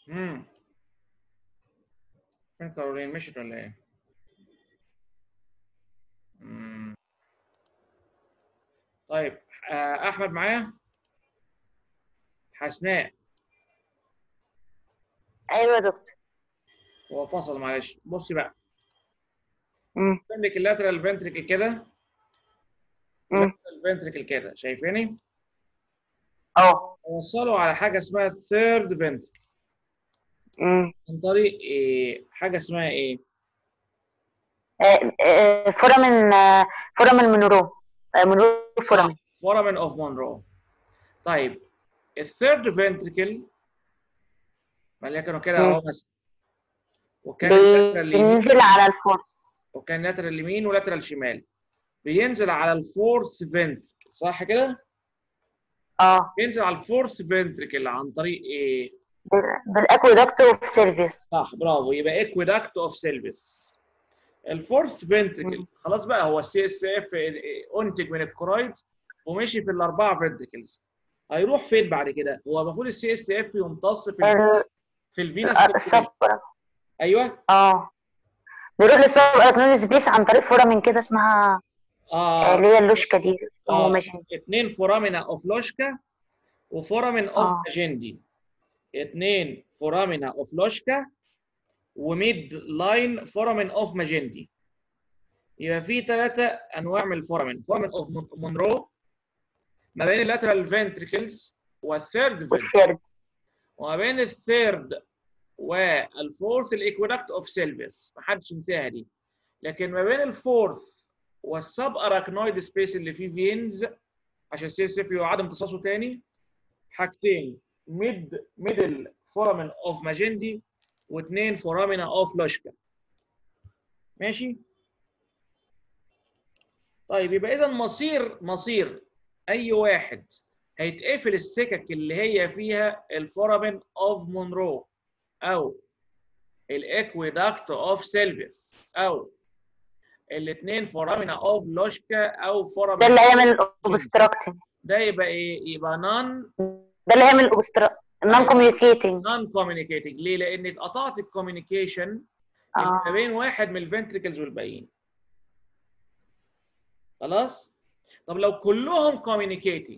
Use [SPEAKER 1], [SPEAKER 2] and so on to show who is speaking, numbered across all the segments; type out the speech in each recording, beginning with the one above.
[SPEAKER 1] امم فين كارولين مشيت ولا ايه؟ مم. طيب آه، احمد معايا؟ حسناء
[SPEAKER 2] ايوه يا دكتور
[SPEAKER 1] هو فصل معلش بصي بقى
[SPEAKER 2] مم.
[SPEAKER 1] عندك اللاترال فنتريكل كده
[SPEAKER 2] مم.
[SPEAKER 1] اللاترال فنتريكل كده شايفيني؟
[SPEAKER 2] اه
[SPEAKER 1] وصلوا على حاجه اسمها ثيرد فنتريكل
[SPEAKER 2] مم.
[SPEAKER 1] عن طريق إيه؟ حاجه اسمها ايه؟
[SPEAKER 2] آه، آه، فورامين آه، فورامين منورو آه، منورو فورامين
[SPEAKER 1] فورامين اوف مونرو طيب الثيرد فنتريكل وليكن كده اهو مثلا وكان اللاترال اليمين
[SPEAKER 2] بينزل على الفورس
[SPEAKER 1] وكان لاترال اليمين ولاترال شمال بينزل على الفورث فنتريكل صح كده؟
[SPEAKER 2] اه
[SPEAKER 1] بينزل على الفورث فنتريكل عن طريق ايه؟
[SPEAKER 2] بال- بالاكويدكت اوف سيرفيس
[SPEAKER 1] صح برافو يبقى اكويدكت اوف سيلفيس الفورث فنتريكل
[SPEAKER 2] مم.
[SPEAKER 1] خلاص بقى هو السي اس اف انتج من الكرويد ومشي في الاربعه فنتريكلز هيروح فين بعد كده؟ هو المفروض السي اس اف يمتص في ال
[SPEAKER 2] ال-
[SPEAKER 1] في الفينس
[SPEAKER 2] آه،
[SPEAKER 1] كونتريكل.
[SPEAKER 2] السب
[SPEAKER 1] ايوه
[SPEAKER 2] اه بيروح للسب اركنويد سبيس عن طريق فورامين كده اسمها آه،
[SPEAKER 1] اه
[SPEAKER 2] اللي هي اللوشكا دي
[SPEAKER 1] آه.
[SPEAKER 2] اه ماشي
[SPEAKER 1] اثنين فورامينا اوف لوشكا وفورامين اوف
[SPEAKER 2] آه.
[SPEAKER 1] اجندي اثنين فورامينا اوف لوشكا وميد لاين فورامين اوف ماجندي يبقى في ثلاثة أنواع من الفورامين فورامين اوف مونرو ما بين اللاترال فنتريكلز والثيرد فنتريكل
[SPEAKER 2] والثيرد
[SPEAKER 1] وما بين الثيرد والفورث الايكويدكت اوف سيلفيس ما حدش ينساها دي لكن ما بين الفورث والسب اراكنويد سبيس اللي فيه فينز عشان السي اس اف يعاد امتصاصه تاني حاجتين ميد ميدل فورامين اوف ماجندي واثنين فورامينا اوف لوشكا ماشي طيب يبقى اذا مصير مصير اي واحد هيتقفل السكك اللي هي فيها الفورامين اوف مونرو او الاكويدكت اوف سيلفيس او الاثنين فورامينا اوف لوشكا او
[SPEAKER 2] ده
[SPEAKER 1] فورامين
[SPEAKER 2] اللي هيعمل الاوبستراكتنج
[SPEAKER 1] ده يبقى ايه يبقى نون
[SPEAKER 2] ده اللي هيعمل الاوبستراكتنج نون كوميونيكيتنج
[SPEAKER 1] نون كوميونيكيتنج ليه لان اتقطعت الكوميونيكيشن اللي ما
[SPEAKER 2] اه
[SPEAKER 1] بين واحد من الفنتريكلز والباقيين خلاص طب لو كلهم كوميونيكيتنج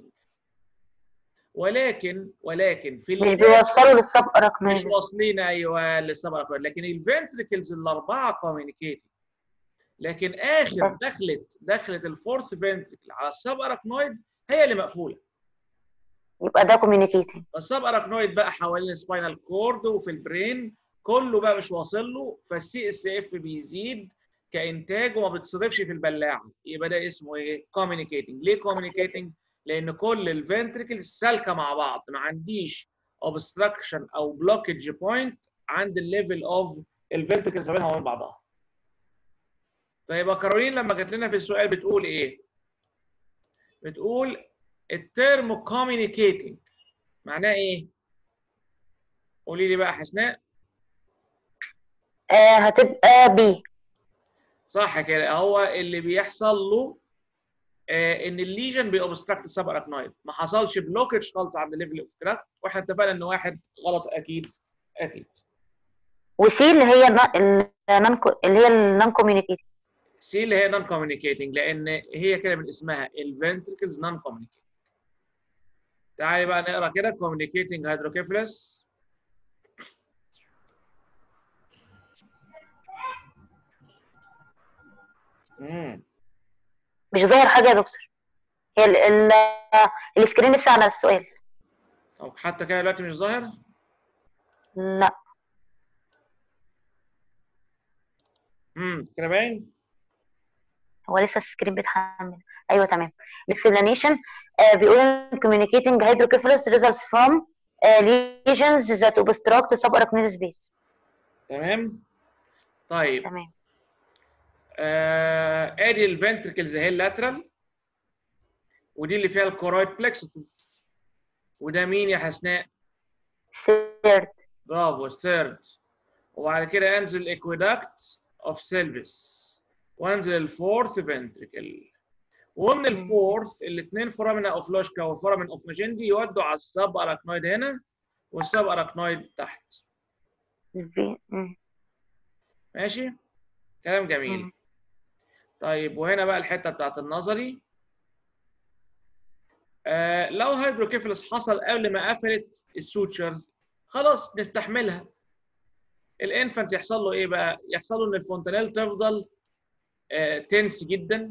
[SPEAKER 1] ولكن ولكن في
[SPEAKER 2] مش
[SPEAKER 1] ال-
[SPEAKER 2] بيوصلوا للسب
[SPEAKER 1] مش
[SPEAKER 2] اراكنويد
[SPEAKER 1] واصلين ايوه للسبب لكن الفنتريكلز الاربعه كوميونيكيتنج لكن اخر دخلت دخلت الفورث فنتريكل على السب اراكنويد هي اللي مقفوله
[SPEAKER 2] يبقى ده كوميونيكيتنج
[SPEAKER 1] فالسب اراكنويد بقى حوالين السباينال كورد وفي البرين كله بقى مش واصل له فالسي اس اف بيزيد كانتاج وما بتصرفش في البلاعه يبقى ده اسمه ايه؟ كوميونيكيتنج ليه كوميونيكيتنج؟ لان كل الفنتريكلز سالكه مع بعض ما عنديش اوبستراكشن او بلوكج بوينت عند الليفل اوف الفنتريكلز ما بينها وبين بعضها فيبقى كارولين لما جت لنا في السؤال بتقول ايه؟ بتقول الترم كوميونيكيتنج معناه ايه؟ قولي لي بقى حسناء
[SPEAKER 2] آه هتبقى بي
[SPEAKER 1] صح كده هو اللي بيحصل له آه ان الليجن بيوبستراكت السب اراكنويد ما حصلش بلوكج خالص عند الليفل اوف كراك واحنا اتفقنا ان واحد غلط اكيد اكيد
[SPEAKER 2] وسي اللي هي النون اللي هي النون كوميونيكيتنج
[SPEAKER 1] سي اللي هي نون كوميونيكيتنج لان هي كده من اسمها الفنتريكلز نون كوميونيكيتنج تعالي بقى نقرا كده كوميونيكيتنج هيدروكيفلس امم
[SPEAKER 2] مش ظاهر حاجه يا دكتور هي ال ال السكرين لسه على السؤال
[SPEAKER 1] طب حتى كده دلوقتي مش ظاهر
[SPEAKER 2] لا
[SPEAKER 1] امم كده باين
[SPEAKER 2] هو لسه السكرين بيتحمل ايوه تمام الاكسبلانيشن بيقول communicating hydrocephalus results from uh, lesions that obstruct the subarachnoid space
[SPEAKER 1] تمام طيب
[SPEAKER 2] تمام
[SPEAKER 1] آه، ادي الفنتركلز اهي اللاترال ودي اللي فيها الكورويد بلكسس وده مين يا حسناء؟
[SPEAKER 2] third
[SPEAKER 1] برافو الثيرد وبعد كده انزل الاكويدكت اوف سيلفيس وانزل الفورث فنتركل ومن الفورث الاثنين فورامينا اوف لوشكا والفورامين اوف ماجندي يودوا على السب اراكنويد هنا والسب اراكنويد تحت
[SPEAKER 2] في مم.
[SPEAKER 1] ماشي كلام جميل
[SPEAKER 2] مم.
[SPEAKER 1] طيب وهنا بقى الحته بتاعت النظري آه لو هيدروكيفالس حصل قبل ما قفلت السوتشرز خلاص نستحملها الانفانت يحصل له ايه بقى يحصل له ان الفونتانيل تفضل آه تنس جدا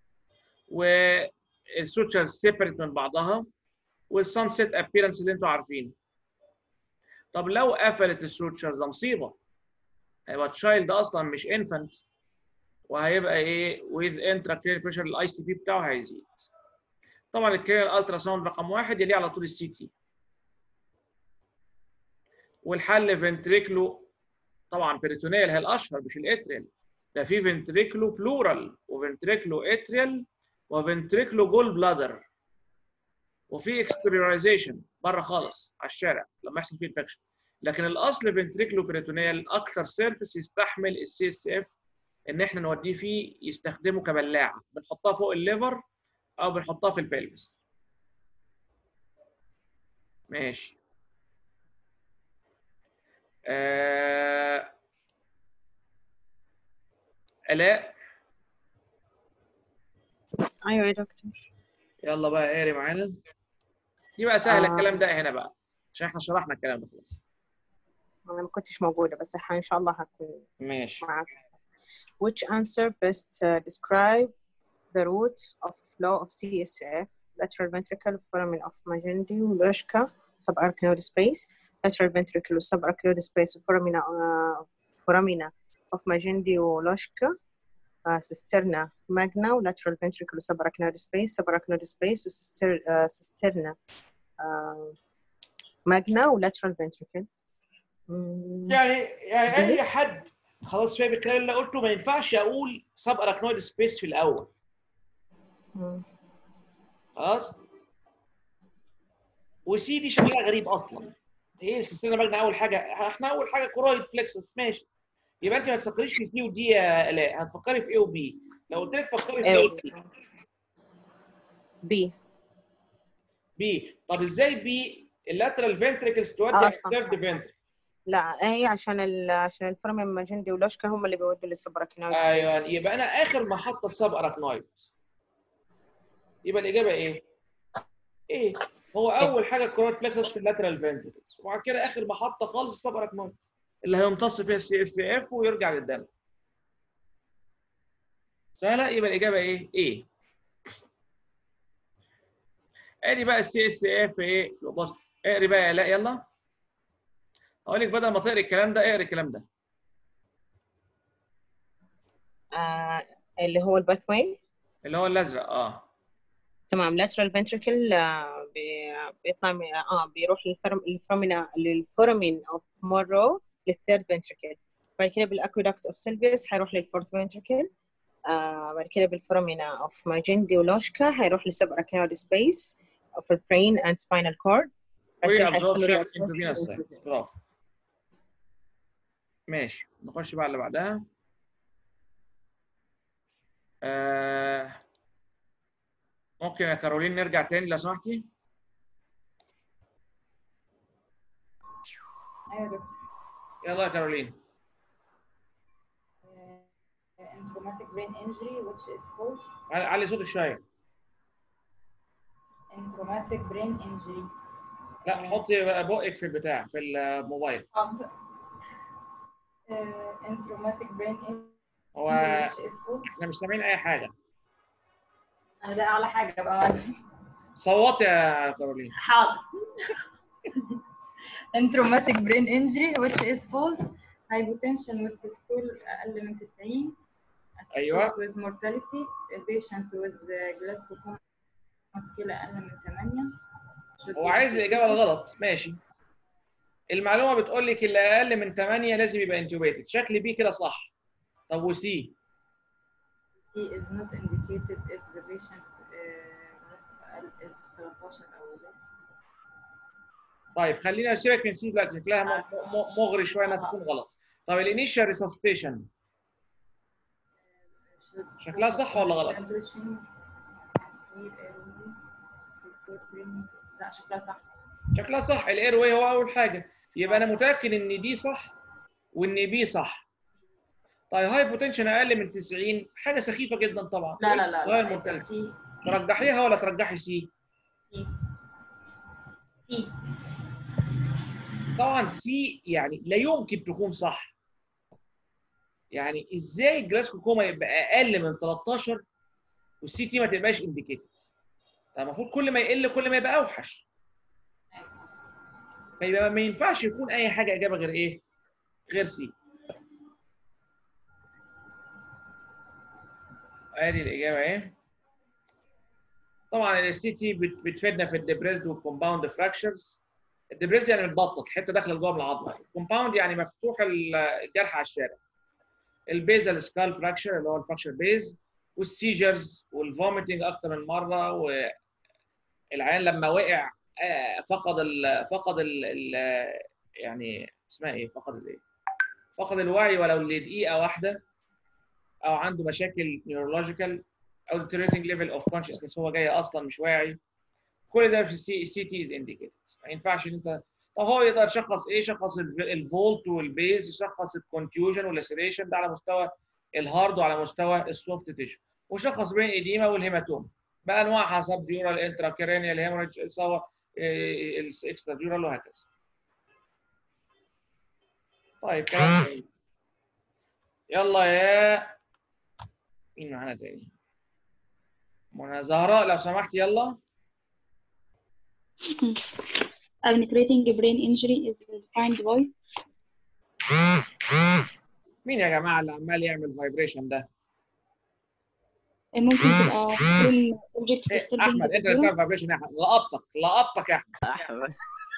[SPEAKER 1] والسوتشرز سيبريت من بعضها والسانسيت ابيرنس اللي انتوا عارفينه طب لو قفلت السوتشرز ده مصيبه هيبقى تشايلد اصلا مش انفانت وهيبقى ايه with intracranial pressure الاي سي بي بتاعه هيزيد طبعا الكرينال الترا ساوند رقم واحد يليه على طول السي تي والحل فنتريكلو طبعا بيريتونيال هي الاشهر مش الاتريال ده في فنتريكلو بلورال وفنتريكلو اتريال وفنتريكلو جول بلادر وفي اكستريورايزيشن بره خالص على الشارع لما يحصل فيه انفكشن لكن الاصل فنتريكلو بيريتونيال اكثر سيرفيس يستحمل السي اس اف ان احنا نوديه فيه يستخدمه كبلاعه بنحطها فوق الليفر او بنحطها في البلفس ماشي آه... الاء
[SPEAKER 3] ايوه يا دكتور
[SPEAKER 1] يلا بقى قاري معانا دي بقى سهله
[SPEAKER 3] آه.
[SPEAKER 1] الكلام ده هنا بقى عشان احنا شرحنا الكلام ده خلاص
[SPEAKER 3] انا ما كنتش موجوده بس ح- ان شاء الله هكون
[SPEAKER 1] ماشي
[SPEAKER 3] معك which answer best uh, describe the route of flow of CSF lateral ventricle foramen of Magendie Lushka subarachnoid space lateral ventricle subarachnoid space foramina uh, foramina of Magendie Lushka uh, cisterna magna lateral ventricle subarachnoid space subarachnoid space cister, uh, cisterna uh, magna lateral ventricle Mm,
[SPEAKER 1] يعني يعني اي حد خلاص فاهم الكلام اللي أنا قلته ما ينفعش اقول سب اراكنويد سبيس في الاول
[SPEAKER 3] mm.
[SPEAKER 1] خلاص وسي دي شكلها غريب اصلا ايه السلسله مجنى اول حاجه احنا اول حاجه كورويد فليكسس ماشي يبقى انت ما تفكريش في سي ودي يا الاء هتفكري في ايه وبي لو قلت لك فكري في
[SPEAKER 3] A
[SPEAKER 1] ايه
[SPEAKER 3] و
[SPEAKER 1] وبي
[SPEAKER 3] B
[SPEAKER 1] بي طب ازاي بي اللاترال فنتريكلز تودي
[SPEAKER 3] آه،
[SPEAKER 1] على
[SPEAKER 3] صح،
[SPEAKER 1] الثيرد
[SPEAKER 3] صح.
[SPEAKER 1] فنتريكل
[SPEAKER 3] لا هي عشان ال عشان الفورمين ماجندي ولوشكا هم اللي بيودوا للسبراكينويد
[SPEAKER 1] ايوه
[SPEAKER 3] سبيس.
[SPEAKER 1] يبقى انا اخر محطه السب اراكنويد يبقى الاجابه ايه؟ ايه؟ هو اول حاجه الكورويد فليكسس في اللاترال فنتريكلز وبعد كده اخر محطه خالص السب اراكنويد اللي هيمتص فيها السي اس اف ويرجع للدم سهله يبقى الاجابه ايه؟ ايه؟ ادي بقى السي اس اف ايه؟ شو بص اقري بقى يا لا يلا اقول لك بدل ما تقري الكلام ده اقري الكلام ده
[SPEAKER 3] آه اللي هو الباثواي
[SPEAKER 1] اللي هو الازرق اه
[SPEAKER 3] تمام lateral ventricle آه بي- بيطلع من- اه بيروح للفرم الفرمينا للفورمين اوف مورو للثيرد ventricle بعد كده بالاكويدكت اوف سيلفيوس هيروح للفورث ventricle آه بعد كده بالفورمينا اوف ماجندي ولوشكا هيروح للسبراكينويد سبيس اوف البرين اند سباينال كورد بعد كده هيحصل له
[SPEAKER 1] reabsorption into venous
[SPEAKER 3] reabsorption
[SPEAKER 1] cells. برافو ماشي نخش بقى اللي بعدها آه... ممكن يا كارولين نرجع تاني لو سمحتي
[SPEAKER 4] ايوه دكتور
[SPEAKER 1] يلا يا كارولين
[SPEAKER 4] in traumatic brain injury which is false
[SPEAKER 1] علي علي صوتك شويه
[SPEAKER 4] in traumatic brain injury
[SPEAKER 1] لا حطي بقى بقك في البتاع في الموبايل
[SPEAKER 4] حاضر. Uh, in traumatic brain injury
[SPEAKER 1] هو
[SPEAKER 4] which is false
[SPEAKER 1] احنا مش سامعين اي حاجه
[SPEAKER 4] انا ده اعلى حاجه بقى
[SPEAKER 1] صوتي يا كارولين
[SPEAKER 4] حاضر in traumatic brain injury which is false hypotension with systole اقل من 90 a
[SPEAKER 1] أيوة.
[SPEAKER 4] stroke with mortality a patient with uh, Glasgow coma scale اقل من 8 should
[SPEAKER 1] هو
[SPEAKER 4] be
[SPEAKER 1] عايز الاجابه الغلط ماشي المعلومه بتقول لك اللي اقل من 8 لازم يبقى انتوبيتد شكل بي كده صح طب وسي
[SPEAKER 4] He is not indicated if the patient uh, risk is 13 أو less.
[SPEAKER 1] طيب خلينا نسيبك من سي دلوقتي شكلها م- م- مغري شويه انها تكون غلط طب الانيشال ريسبستيشن
[SPEAKER 4] Should
[SPEAKER 1] شكلها صح ولا غلط؟
[SPEAKER 4] establishing clear airway before training. لا شكلها صح.
[SPEAKER 1] شكلها صح الاير واي هو اول حاجه يبقى انا متاكد ان دي صح وان بي صح طيب هايبوتنشن اقل من 90 حاجه سخيفه جدا طبعا
[SPEAKER 4] لا لا لا
[SPEAKER 1] غير
[SPEAKER 4] لا
[SPEAKER 1] مرتفع
[SPEAKER 4] سي
[SPEAKER 1] ترجحيها ولا ترجحي سي
[SPEAKER 4] سي سي
[SPEAKER 1] طبعا سي يعني لا يمكن تكون صح يعني ازاي الجلاسكو كوما يبقى اقل من 13 والسي تي ما تبقاش انديكيتد المفروض كل ما يقل كل ما يبقى اوحش فيبقى ما ينفعش يكون اي حاجه اجابه غير ايه غير سي ادي الاجابه اهي طبعا السي تي بتفيدنا في الدبريسد والكومباوند فراكشرز الدبريسد يعني متبطط حته داخله جوه من العظمه الكومباوند يعني مفتوح الجرح على الشارع البيزل سكال فراكشر اللي هو الفراكشر بيز والسيجرز والفوميتنج اكتر من مره والعيان لما وقع آه، فقد ال فقد ال ال يعني اسمها ايه فقد الايه فقد الوعي ولو لدقيقه واحده او عنده مشاكل نيورولوجيكال او deteriorating level of consciousness هو جاي اصلا مش واعي كل ده في السي سي تي از انديكيتد ما ينفعش ان انت طب هو يقدر يشخص ايه شخص الفولت والبيز يشخص الكونتيوجن واللاسيريشن ده على مستوى الهارد وعلى مستوى السوفت تيشو وشخص بين الايديما والهيماتوم بانواعها سب ديورال انترا كرينيال هيموريدج سواء الاكسترا ديورال وهكذا طيب كلام جميل. يلا يا مين معانا تاني؟ منى زهراء لو سمحت يلا
[SPEAKER 5] A penetrating brain injury is defined by
[SPEAKER 1] مين يا جماعه اللي عمال يعمل فايبريشن ده؟
[SPEAKER 5] ممكن تبقى from object
[SPEAKER 1] إيه،
[SPEAKER 5] disturbing
[SPEAKER 1] احمد
[SPEAKER 5] the
[SPEAKER 1] انت اللي
[SPEAKER 5] neuron.
[SPEAKER 1] بتعمل فايبريشن يا احمد لقطتك لقطتك يا احمد
[SPEAKER 6] احمد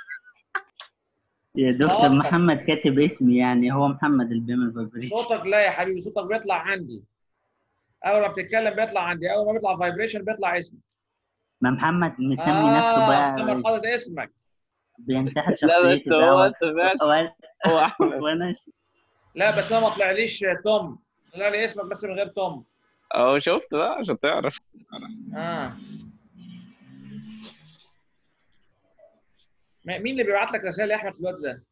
[SPEAKER 7] يا دكتور
[SPEAKER 1] اتفضل.
[SPEAKER 7] محمد كاتب اسمي يعني هو محمد اللي بيعمل فايبريشن
[SPEAKER 1] صوتك لا يا حبيبي صوتك بيطلع عندي اول ما بتتكلم بيطلع عندي اول ما بيطلع فايبريشن بيطلع اسمك
[SPEAKER 7] ما محمد مسمي نفسه
[SPEAKER 1] اه محمد
[SPEAKER 7] بقى
[SPEAKER 1] حاطط اسمك
[SPEAKER 7] بينتحل
[SPEAKER 6] لا بس
[SPEAKER 7] شخصيته
[SPEAKER 6] هو
[SPEAKER 7] ده
[SPEAKER 6] انت فعلا
[SPEAKER 7] وأنا-
[SPEAKER 6] هو احمد
[SPEAKER 7] وانا ش-
[SPEAKER 1] لا بس انا ما طلعليش توم طلع لي اسمك بس من غير توم
[SPEAKER 6] اهو شفت بقى عشان تعرف
[SPEAKER 1] اه ما- مين اللي بيبعت لك رسائل يا احمد في الوقت ده؟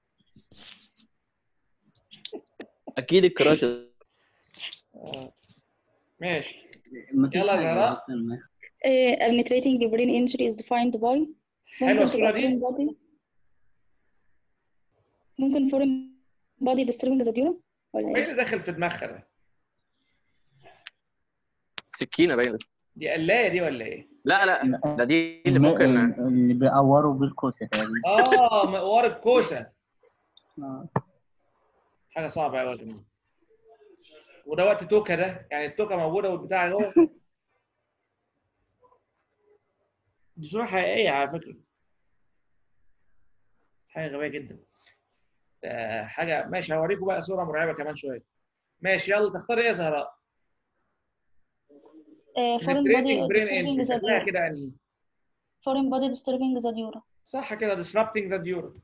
[SPEAKER 6] اكيد الكراش
[SPEAKER 1] آه. ماشي
[SPEAKER 7] مفيش
[SPEAKER 1] يلا يا
[SPEAKER 7] حاجة يا
[SPEAKER 1] زهراء.
[SPEAKER 7] دكتور، ما-
[SPEAKER 5] Uh, a penetrating brain injury is defined by
[SPEAKER 1] حلوه
[SPEAKER 5] ممكن
[SPEAKER 1] الصوره
[SPEAKER 5] تبقى
[SPEAKER 1] دي؟
[SPEAKER 5] foreign body ممكن foreign body disturbing the neuron ولا
[SPEAKER 1] ايه
[SPEAKER 5] ايه؟
[SPEAKER 1] اللي داخل في دماغها ده؟
[SPEAKER 6] سكينه باينه
[SPEAKER 1] دي قلايه دي ولا ايه؟
[SPEAKER 6] لا لا ده دي اللي
[SPEAKER 7] الم-
[SPEAKER 6] ممكن
[SPEAKER 7] اللي بيقوروا بالكوسه تقريبا
[SPEAKER 1] اه مقوار الكوسه
[SPEAKER 7] آه.
[SPEAKER 1] حاجه صعبه قوي يا جماعه وده وقت توكه ده يعني التوكه موجوده والبتاع اهو دي صوره حقيقيه على فكره حاجه غبيه جدا ده حاجه ماشي هوريكم بقى صوره مرعبه كمان شويه ماشي يلا تختاري ايه يا زهراء؟
[SPEAKER 5] Uh, foreign body
[SPEAKER 1] Penetrating brain
[SPEAKER 5] disturbing
[SPEAKER 1] injury
[SPEAKER 5] the
[SPEAKER 1] شكلها
[SPEAKER 5] neuron
[SPEAKER 1] كده انهي
[SPEAKER 5] foreign body disturbing the neuron
[SPEAKER 1] صح كده disrupting the neuron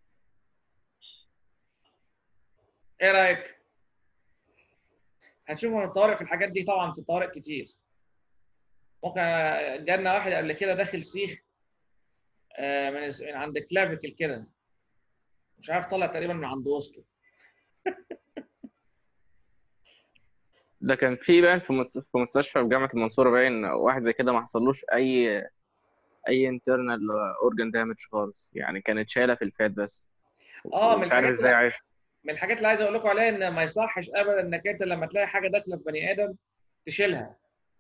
[SPEAKER 1] ايه رايك؟ هنشوف من الطوارئ في الحاجات دي طبعا في الطوارئ كتير ممكن جالنا واحد قبل كده داخل سيخ آه، من من عند كلافيكل كده مش عارف طلع تقريبا من عند وسطه
[SPEAKER 6] ده كان في باين في مس- في مستشفى في جامعه المنصوره باين واحد زي كده ما حصلوش اي اي انترنال اورجان دامج خالص يعني كانت شايله في الفات بس
[SPEAKER 1] اه من
[SPEAKER 6] مش عارف
[SPEAKER 1] الحاجات
[SPEAKER 6] ازاي
[SPEAKER 1] اللي-
[SPEAKER 6] عايش
[SPEAKER 1] من الحاجات اللي عايز اقول لكم عليها ان ما يصحش ابدا انك انت لما تلاقي حاجه داخله في بني ادم تشيلها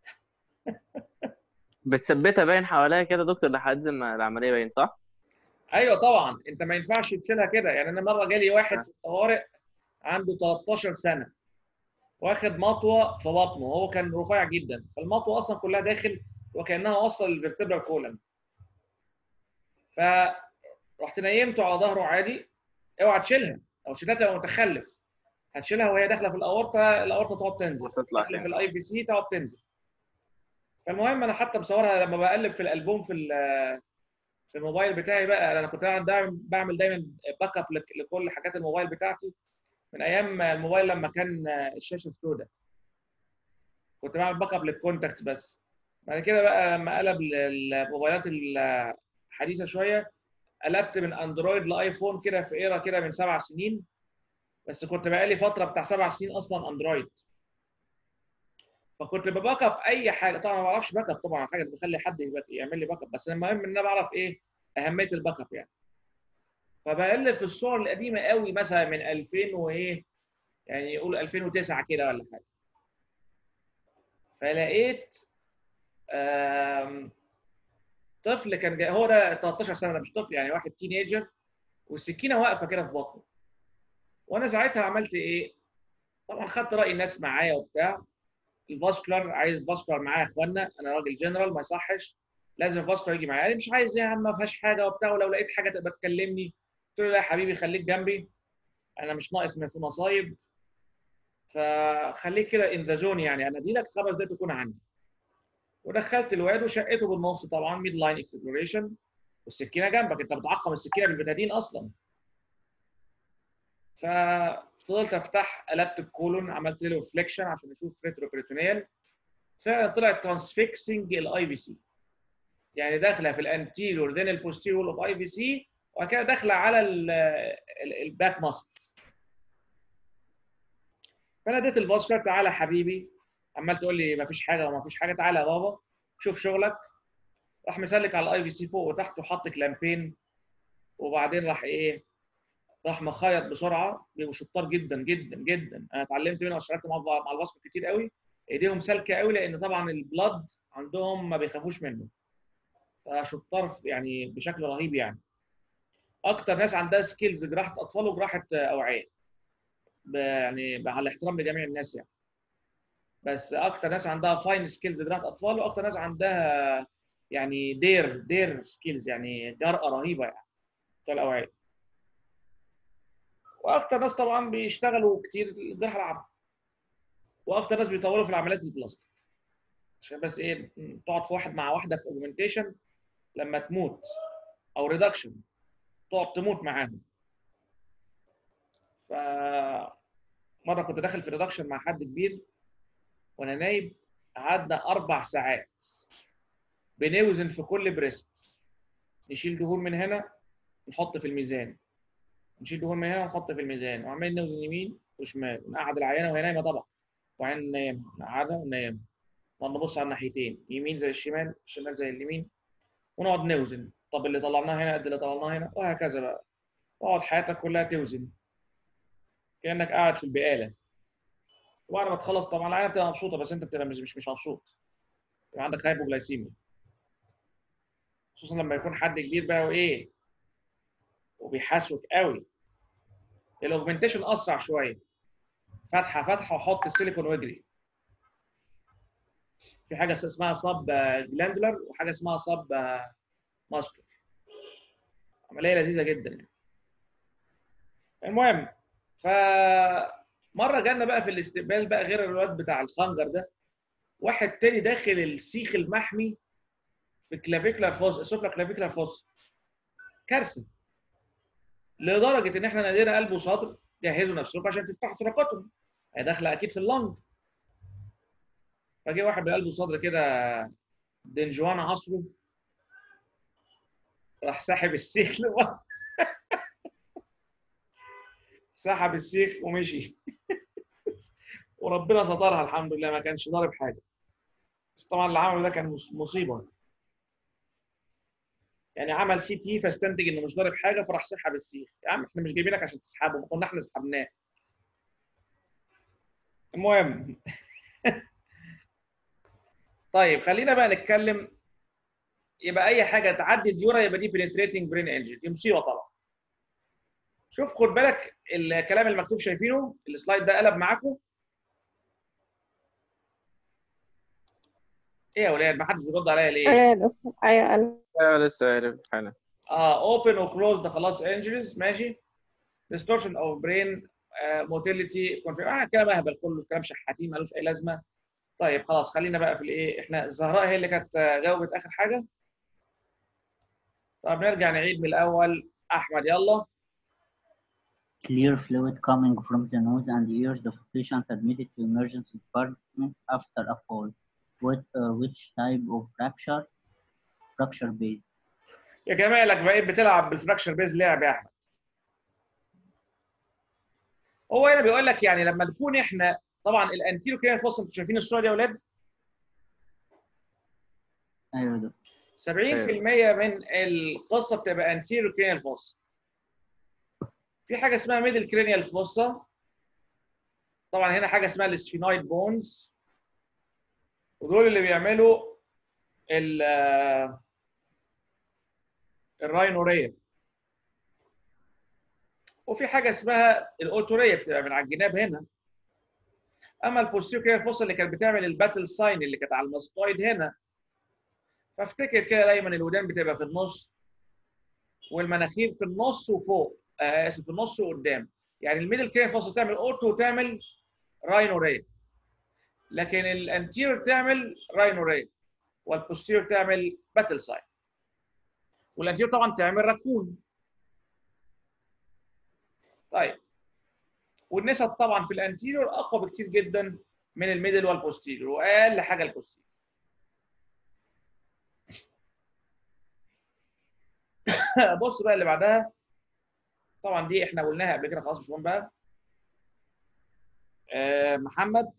[SPEAKER 6] بتثبتها باين حواليها كده دكتور لحد ما العمليه باين صح؟
[SPEAKER 1] ايوه طبعا انت ما ينفعش تشيلها كده يعني انا مره جالي واحد في الطوارئ عنده 13 سنه واخد مطوه في بطنه هو كان رفيع جدا فالمطوه اصلا كلها داخل وكانها واصله للفرتبرا كولم فرحت نيمته على ظهره عادي اوعى تشيلها لو شيلها تبقى متخلف هتشيلها وهي داخله في الاورطه الاورطه تقعد تنزل
[SPEAKER 6] وتطلع
[SPEAKER 1] داخله في
[SPEAKER 6] تاني.
[SPEAKER 1] الاي بي سي تقعد تنزل فالمهم انا حتى مصورها لما بقلب في الالبوم في ال- في الموبايل بتاعي بقى انا كنت قاعد دايما بعمل دايما باك اب لك- لكل حاجات الموبايل بتاعتي من ايام الموبايل لما كان الشاشه سوداء كنت بعمل باك اب للكونتاكتس بس بعد كده بقى لما قلب للموبايلات الحديثه شويه قلبت من اندرويد لايفون كده في ايرا كده من سبع سنين بس كنت بقالي فتره بتاع سبع سنين اصلا اندرويد فكنت بباك اب اي حاجه طبعا ما بعرفش باك اب طبعا حاجه بخلي حد يبقى- يعمل لي باك اب بس المهم ان انا بعرف ايه اهميه الباك اب يعني فبقلب في الصور القديمه قوي مثلا من 2000 وايه يعني يقول 2009 كده ولا حاجه فلقيت آم، طفل كان جاي هو ده 13 سنه ده مش طفل يعني واحد تينيجر والسكينه واقفه كده في بطنه وانا ساعتها عملت ايه؟ طبعا خدت راي الناس معايا وبتاع الفاسكولار عايز فاسكولار معايا يا اخوانا انا راجل جنرال ما يصحش لازم الفاسكولار يجي معايا قال لي مش عايز ايه يا عم ما فيهاش حاجه وبتاع ولو لقيت حاجه تبقى تكلمني قلت له لا يا حبيبي خليك جنبي انا مش ناقص من مصايب فخليك كده ان ذا زون يعني انا ادي لك خمس دقايق تكون عندي ودخلت الواد وشقته بالنص طبعا ميد لاين اكسبلوريشن والسكينه جنبك انت بتعقم السكينه بالبتادين اصلا ففضلت افتح قلبت الكولون عملت له فليكشن عشان اشوف ريترو بريتونيال فعلا طلعت ترانسفيكسنج الاي في سي يعني داخله في الانتيريور ذن البوستيريور اوف اي في سي وبعد كده داخله على الباك ماسلز فانا اديت الفاسكولار تعالى يا حبيبي عمال تقول لي ما فيش حاجه وما فيش حاجه تعالى يا بابا شوف شغلك راح مسلك على الاي في سي فوق وتحت وحط كلامبين وبعدين راح ايه راح مخيط بسرعه بيبقوا شطار جدا جدا جدا انا اتعلمت منهم اشتغلت مع مع الفاسكو كتير قوي ايديهم سالكه قوي لان طبعا البلد عندهم ما بيخافوش منه فشطار في- يعني بشكل رهيب يعني اكتر ناس عندها سكيلز جراحه اطفال وجراحه اوعيه ب- يعني مع الاحترام لجميع الناس يعني بس اكتر ناس عندها فاين سكيلز جراحه اطفال واكتر ناس عندها يعني دير دير سكيلز يعني جرأه رهيبه يعني بتوع الاوعيه واكتر ناس طبعا بيشتغلوا كتير الجراحه العامه واكتر ناس بيطولوا في العمليات البلاستيك عشان بس ايه تقعد في واحد مع واحده في اوجمنتيشن لما تموت او ريدكشن تقعد تموت معاهم ف مره كنت داخل في ريدكشن مع حد كبير وانا نايم قعدنا اربع ساعات بنوزن في كل بريست نشيل دهون من هنا نحط في الميزان نشيل دهون من هنا ونحط في الميزان وعمالين نوزن يمين وشمال ونقعد العيانه وهي نايمه طبعا وعين نايم نقعدها وننام نقعد نبص على الناحيتين يمين زي الشمال الشمال زي اليمين ونقعد نوزن طب اللي طلعناه هنا قد اللي طلعناه هنا وهكذا بقى اقعد حياتك كلها توزن كانك قاعد في البقاله وبعد ما تخلص طبعا العينه بتبقى مبسوطه بس انت بتبقى مش مش, مش مبسوط يبقى عندك هايبوجلايسيميا خصوصا لما يكون حد كبير بقى وايه وبيحاسبك قوي الاوجمنتيشن اسرع شويه فتحه فتحه وحط السيليكون واجري في حاجه اسمها صب جلاندولار وحاجه اسمها صب ماسكولار عمليه لذيذه جدا يعني المهم ف مره جالنا بقى في الاستقبال بقى غير الواد بتاع الخنجر ده واحد تاني داخل السيخ المحمي في كلافيكولار فوس السوبرا كلافيكولار فوس كارثه لدرجه ان احنا نادينا قلب وصدر جهزوا نفسكم عشان تفتحوا فراقاتهم هي داخله اكيد في اللنج فجه واحد بقلب وصدر كده دنجوان عصره راح ساحب السيخ لورا سحب السيخ ومشي وربنا سترها الحمد لله ما كانش ضارب حاجه بس طبعا اللي عمله ده كان مص- مصيبه يعني عمل سي تي فاستنتج انه مش ضارب حاجه فراح سحب السيخ يا عم احنا مش جايبينك عشان تسحبه ما كنا احنا سحبناه المهم طيب خلينا بقى نتكلم يبقى اي حاجه تعدي ديورا يبقى دي بنتريتنج برين انجن دي مصيبه طبعا شوف خد بالك الكلام المكتوب شايفينه السلايد ده قلب معاكم ايه يا ولاد ما حدش بيرد عليا ليه؟
[SPEAKER 8] ايوه يا دكتور ايوه انا
[SPEAKER 6] ايوه لسه عارف حالا
[SPEAKER 1] اه اوبن وكلوز ده خلاص انجريز ماشي distortion of brain موتيليتي اه كلام اهبل كله كلام شحاتين ملوش اي لازمه طيب خلاص خلينا بقى في الايه احنا الزهراء هي اللي كانت آه، جاوبت اخر حاجه طب نرجع نعيد من الاول احمد يلا
[SPEAKER 7] Clear fluid coming from the nose and ears of a patient admitted to emergency department after a fall. What, uh, which type of fracture? Fracture base.
[SPEAKER 1] يا جمالك بقيت بتلعب بالفراكشر بيز لعب يا احمد هو هنا بيقول لك يعني لما نكون احنا طبعا الانتيرو كرينيال فوسا انتوا شايفين الصوره دي يا اولاد
[SPEAKER 7] ايوه ده
[SPEAKER 1] 70% من القصه بتبقى انتيرو كرينيال فوسا في حاجه اسمها ميدل كرينيال فوسا طبعا هنا حاجه اسمها السفينويد بونز ودول اللي بيعملوا ال الراينوريه وفي حاجه اسمها الاوتوريه بتبقى من على الجناب هنا اما البوستيريور كرينيال فوسا اللي كانت بتعمل الباتل ساين اللي كانت على الماستويد هنا فافتكر كده دايما الودان بتبقى في النص والمناخير في النص وفوق آه، اسف في النص وقدام يعني الميدل كرينيال فوسا تعمل اورتو وتعمل راينوريه لكن الانتيريور تعمل راينوريه والبوستيريور تعمل باتل ساين والانتيريور طبعا تعمل راكون طيب والنسب طبعا في الانتيريور اقوى بكتير جدا من الميدل والبوستيريور واقل حاجه البوستيريور بص بقى اللي بعدها طبعا دي احنا قلناها قبل كده خلاص مش مهم بقى آه، محمد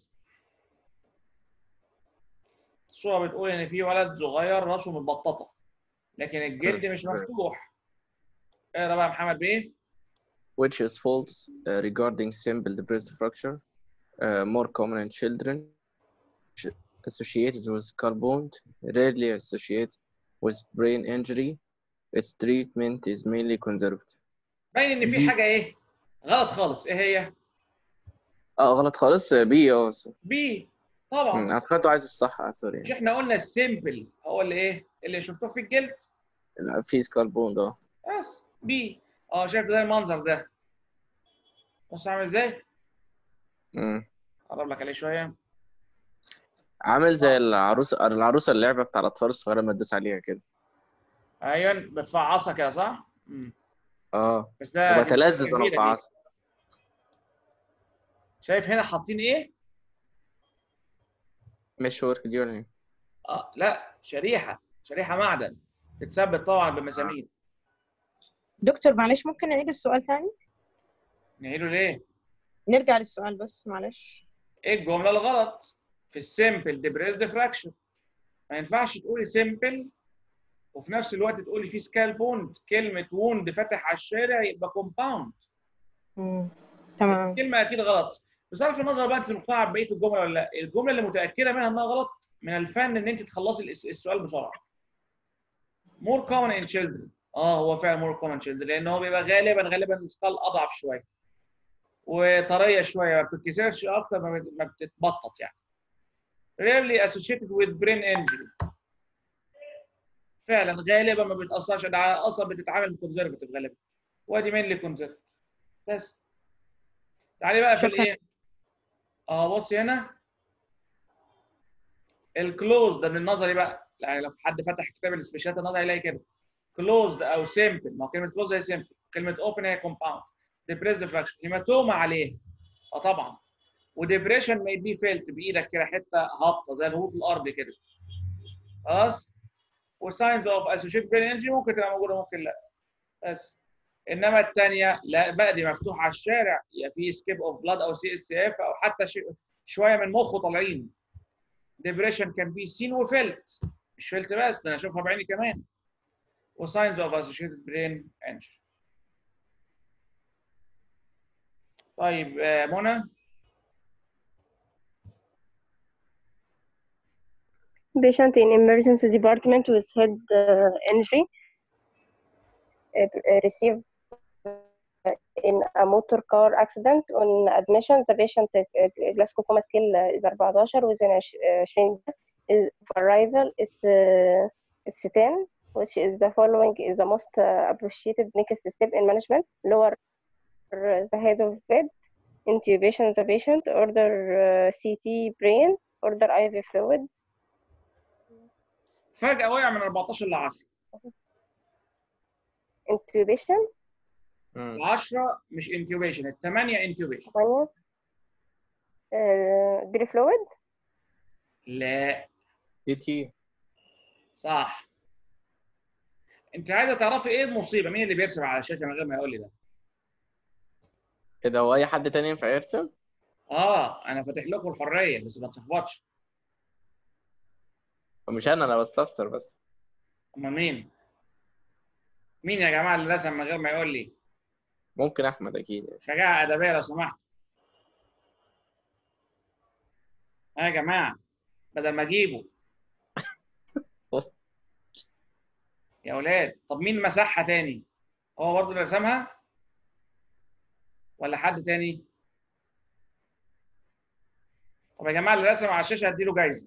[SPEAKER 1] الصوره بتقول ان في ولد صغير راسه متبططه لكن الجلد مش مفتوح اقرا بقى محمد بايه
[SPEAKER 6] which is false uh, regarding simple breast fracture, uh, more common in children, sh- associated with skull wound, rarely associated with brain injury. Its treatment is mainly conservative.
[SPEAKER 1] باين ان في
[SPEAKER 6] دي-
[SPEAKER 1] حاجه ايه غلط خالص ايه هي
[SPEAKER 6] اه غلط خالص بي اه سوري.
[SPEAKER 1] بي
[SPEAKER 6] مم،
[SPEAKER 1] طبعا
[SPEAKER 6] انا افتكرته عايز الصح آه، سوري
[SPEAKER 1] مش احنا قلنا السيمبل هو اللي ايه اللي شفتوه في الجلد
[SPEAKER 6] لا، في سكال بوند اه
[SPEAKER 1] بس بي اه شايف ده المنظر ده بص عامل ازاي
[SPEAKER 6] مم.
[SPEAKER 1] اقرب لك عليه شويه
[SPEAKER 6] عامل زي العروسه العروسه اللعبه بتاع الاطفال الصغيره لما تدوس عليها كده
[SPEAKER 1] ايوه بتفعصها كده صح مم.
[SPEAKER 6] اه
[SPEAKER 1] بس ده دي
[SPEAKER 6] وبتلذذ
[SPEAKER 1] مشكلة
[SPEAKER 6] وانا
[SPEAKER 1] كبيرة دي.
[SPEAKER 6] بفعصها
[SPEAKER 1] شايف هنا حاطين ايه
[SPEAKER 6] مش ورك دي ولا ايه؟
[SPEAKER 1] اه لا شريحه شريحه معدن تتثبت طبعا بمسامير
[SPEAKER 3] دكتور معلش ممكن نعيد السؤال ثاني
[SPEAKER 1] نعيده ليه
[SPEAKER 3] نرجع للسؤال بس معلش
[SPEAKER 1] ايه الجمله الغلط في السيمبل ديبريس ديفراكشن ما ينفعش تقولي سيمبل وفي نفس الوقت تقولي في سكال بوند كلمه ووند فاتح على الشارع يبقى كومباوند
[SPEAKER 3] مم. تمام
[SPEAKER 1] كلمه اكيد غلط بصرف النظر بقى انت مقتنعه ببقيه الجمله ولا لا الجمله اللي متاكده منها انها غلط من الفن ان انت تخلصي الس- السؤال بسرعه more common in children اه هو فعلا more common in children لان هو بيبقى غالبا غالبا السكال اضعف شويه وطريه شويه ما بتتكسرش اكتر ما بت- ما بتتبطط يعني rarely associated with brain injury فعلا غالبا ما بتاثرش ده اصلا بتتعامل كونزرفتيف غالبا وادي مين اللي كونزرفتيف بس تعالي بقى في
[SPEAKER 3] شكراً.
[SPEAKER 1] الايه اه بصي هنا الكلوز ده من النظري بقى يعني لو حد فتح كتاب السبيشالات النظري يلاقي كده كلوزد او سيمبل ما هو كلمه كلوز هي سيمبل كلمه اوبن هي كومباوند ديبريس ديفراكشن هيماتوما عليه اه طبعا وديبريشن ما بي فيلت بايدك كده حته هابطه زي الهبوط الارض كده خلاص وساينز اوف اسوشيت برين انجري ممكن تبقى موجوده ممكن لا بس انما الثانيه لا بقى دي مفتوحه على الشارع يا في سكيب اوف بلاد او سي اس اف او حتى ش- شويه من مخه طالعين ديبريشن كان بي سين وفيلت مش فيلت بس ده انا اشوفها بعيني كمان وساينز اوف اسوشيتد برين انجري طيب آه، منى
[SPEAKER 8] patient in emergency department with head uh, injury uh, received uh, in a motor car accident on admission the patient uh, Glasgow coma scale uh, is 14 within عش- uh, 20 is for arrival it's uh, it's 10 which is the following is the most uh, appreciated next step in management lower the head of bed intubation of the patient order uh, CT brain order IV fluid
[SPEAKER 1] فجاه وقع من 14 ل 10
[SPEAKER 8] intubation
[SPEAKER 1] 10 مش انتوبيشن الثمانيه انتوبيشن
[SPEAKER 8] 8 uh, drip fluid
[SPEAKER 1] لا
[SPEAKER 6] دي تي
[SPEAKER 1] صح انت عايزه تعرفي ايه المصيبه مين اللي بيرسم على الشاشه من غير ما يقول لي ده
[SPEAKER 6] ايه ده هو اي حد تاني ينفع يرسم
[SPEAKER 1] اه انا فاتح لكم الحريه بس ما تلخبطش
[SPEAKER 6] مش انا انا بستفسر بس
[SPEAKER 1] امال مين؟ مين يا جماعه اللي رسم من غير ما يقول لي؟
[SPEAKER 6] ممكن احمد اكيد
[SPEAKER 1] شجاعه ادبيه لو سمحت. ها يا جماعه بدل ما اجيبه يا اولاد طب مين مسحها تاني؟ هو برضه اللي رسمها؟ ولا حد تاني؟ طب يا جماعه اللي رسم على الشاشه هديله جايزه.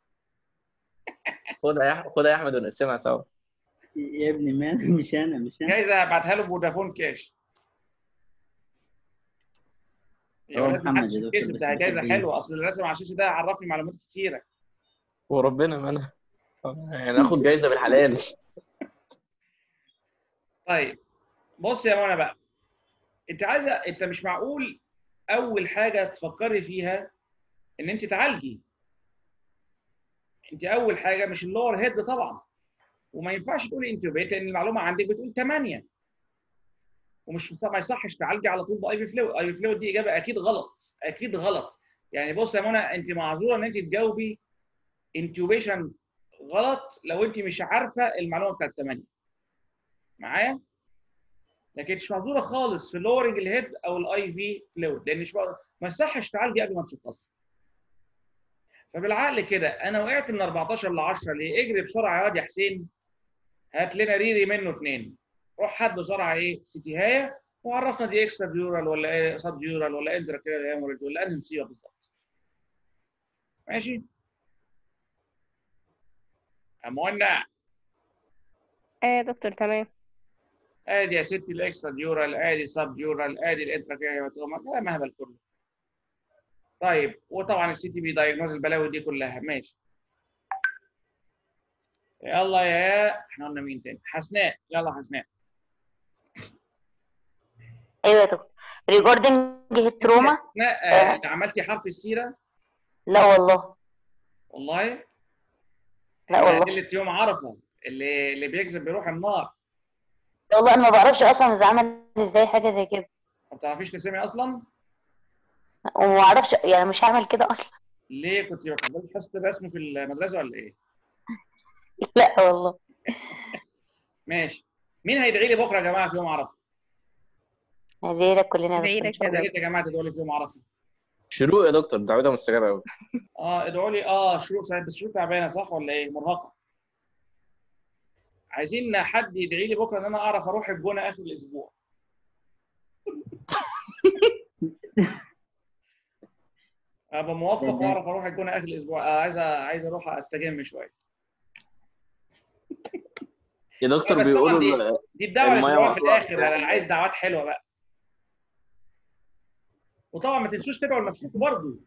[SPEAKER 6] خدها يا خدها يا احمد ونقسمها سوا
[SPEAKER 7] يا ابني ما مش انا مش انا
[SPEAKER 1] جايزه هبعتها له بفودافون كاش. يا
[SPEAKER 7] هو
[SPEAKER 1] ولاد
[SPEAKER 7] محمد
[SPEAKER 1] محدش
[SPEAKER 7] يا دكتور،
[SPEAKER 1] يتكسب
[SPEAKER 7] بس
[SPEAKER 1] ده
[SPEAKER 7] بياخد
[SPEAKER 1] جايزه
[SPEAKER 7] بيه.
[SPEAKER 1] حلوه اصل اللي رسم على الشاشه ده عرفني معلومات كتيره.
[SPEAKER 6] وربنا ما انا يعني اخد جايزه بالحلال
[SPEAKER 1] طيب بص يا منى بقى انت عايزه انت مش معقول اول حاجه تفكري فيها ان انت تعالجي انت اول حاجه مش اللور هيد طبعا وما ينفعش تقولي انتوبيت لان المعلومه عندك بتقول 8 ومش ما يصحش تعالجي على طول باي في فلويد اي في فلويد دي اجابه اكيد غلط اكيد غلط يعني بص يا منى انت معذوره ان انت تجاوبي انتوبيشن غلط لو انت مش عارفه المعلومه بتاعت 8 معايا لكن مش معذوره خالص في لورنج الهيد او الاي في فلويد لان مش بقى- ما يصحش تعالجي قبل ما تشخصي فبالعقل كده انا وقعت من 14 ل 10 ليه اجري بسرعه يا واد يا حسين هات لنا ريري منه اثنين روح هات بسرعه ايه سيتيهايه وعرفنا دي اكسترا ديورال ولا ايه سب ديورال ولا انترا كده هيموريج ولا انهي مصيبه بالظبط ماشي قلنا
[SPEAKER 8] ايه يا دكتور تمام
[SPEAKER 1] ادي يا ستي الاكسترا ديورال ادي سب ديورال ادي الانترا كيهيماتوما كلام هبل كله طيب وطبعا السي تي بي دايجنوز البلاوي دي كلها ماشي يلا يا احنا قلنا مين تاني حسناء يلا حسناء
[SPEAKER 2] ايوه يا دكتور regarding head trauma
[SPEAKER 1] حسناء آه، انت عملتي حرف السيره
[SPEAKER 2] لا والله
[SPEAKER 1] والله
[SPEAKER 2] لا والله
[SPEAKER 1] أدلة يوم عرفه اللي اللي بيكذب بيروح النار
[SPEAKER 2] لا والله انا ما بعرفش اصلا اذا عمل ازاي حاجه زي كده
[SPEAKER 1] ما بتعرفيش ترسمي اصلا
[SPEAKER 2] وما اعرفش يعني مش هعمل كده اصلا
[SPEAKER 1] ليه كنت ما بتحضريش حصه الرسم في المدرسه ولا ايه
[SPEAKER 2] لا والله
[SPEAKER 1] ماشي مين هيدعي لي بكره يا جماعه في يوم عرفه
[SPEAKER 2] ندعي لك كلنا يا
[SPEAKER 8] ادعي
[SPEAKER 2] دكتور إن
[SPEAKER 8] لك
[SPEAKER 2] شاء
[SPEAKER 8] يا
[SPEAKER 1] يا
[SPEAKER 2] الله.
[SPEAKER 1] ريت يا جماعه تدعوا لي في يوم عرفه
[SPEAKER 6] شروق يا دكتور دعوتها مستجابه قوي
[SPEAKER 1] اه ادعوا لي اه شروق صحيح بس شروق تعبانه صح ولا ايه مرهقه عايزين حد يدعي لي بكره ان انا اعرف اروح الجونه اخر الاسبوع ابقى موفق
[SPEAKER 7] تمام.
[SPEAKER 1] واعرف اروح الجونه اخر الاسبوع آه عايز عايز اروح استجم شويه
[SPEAKER 6] يا دكتور
[SPEAKER 1] بس طبعاً
[SPEAKER 6] بيقولوا
[SPEAKER 1] دي الدعوه اللي
[SPEAKER 6] المية
[SPEAKER 1] تدعوها في
[SPEAKER 6] مقطوعة.
[SPEAKER 1] الاخر انا عايز دعوات حلوه بقى وطبعا ما تنسوش تدعوا لنفسكم برضه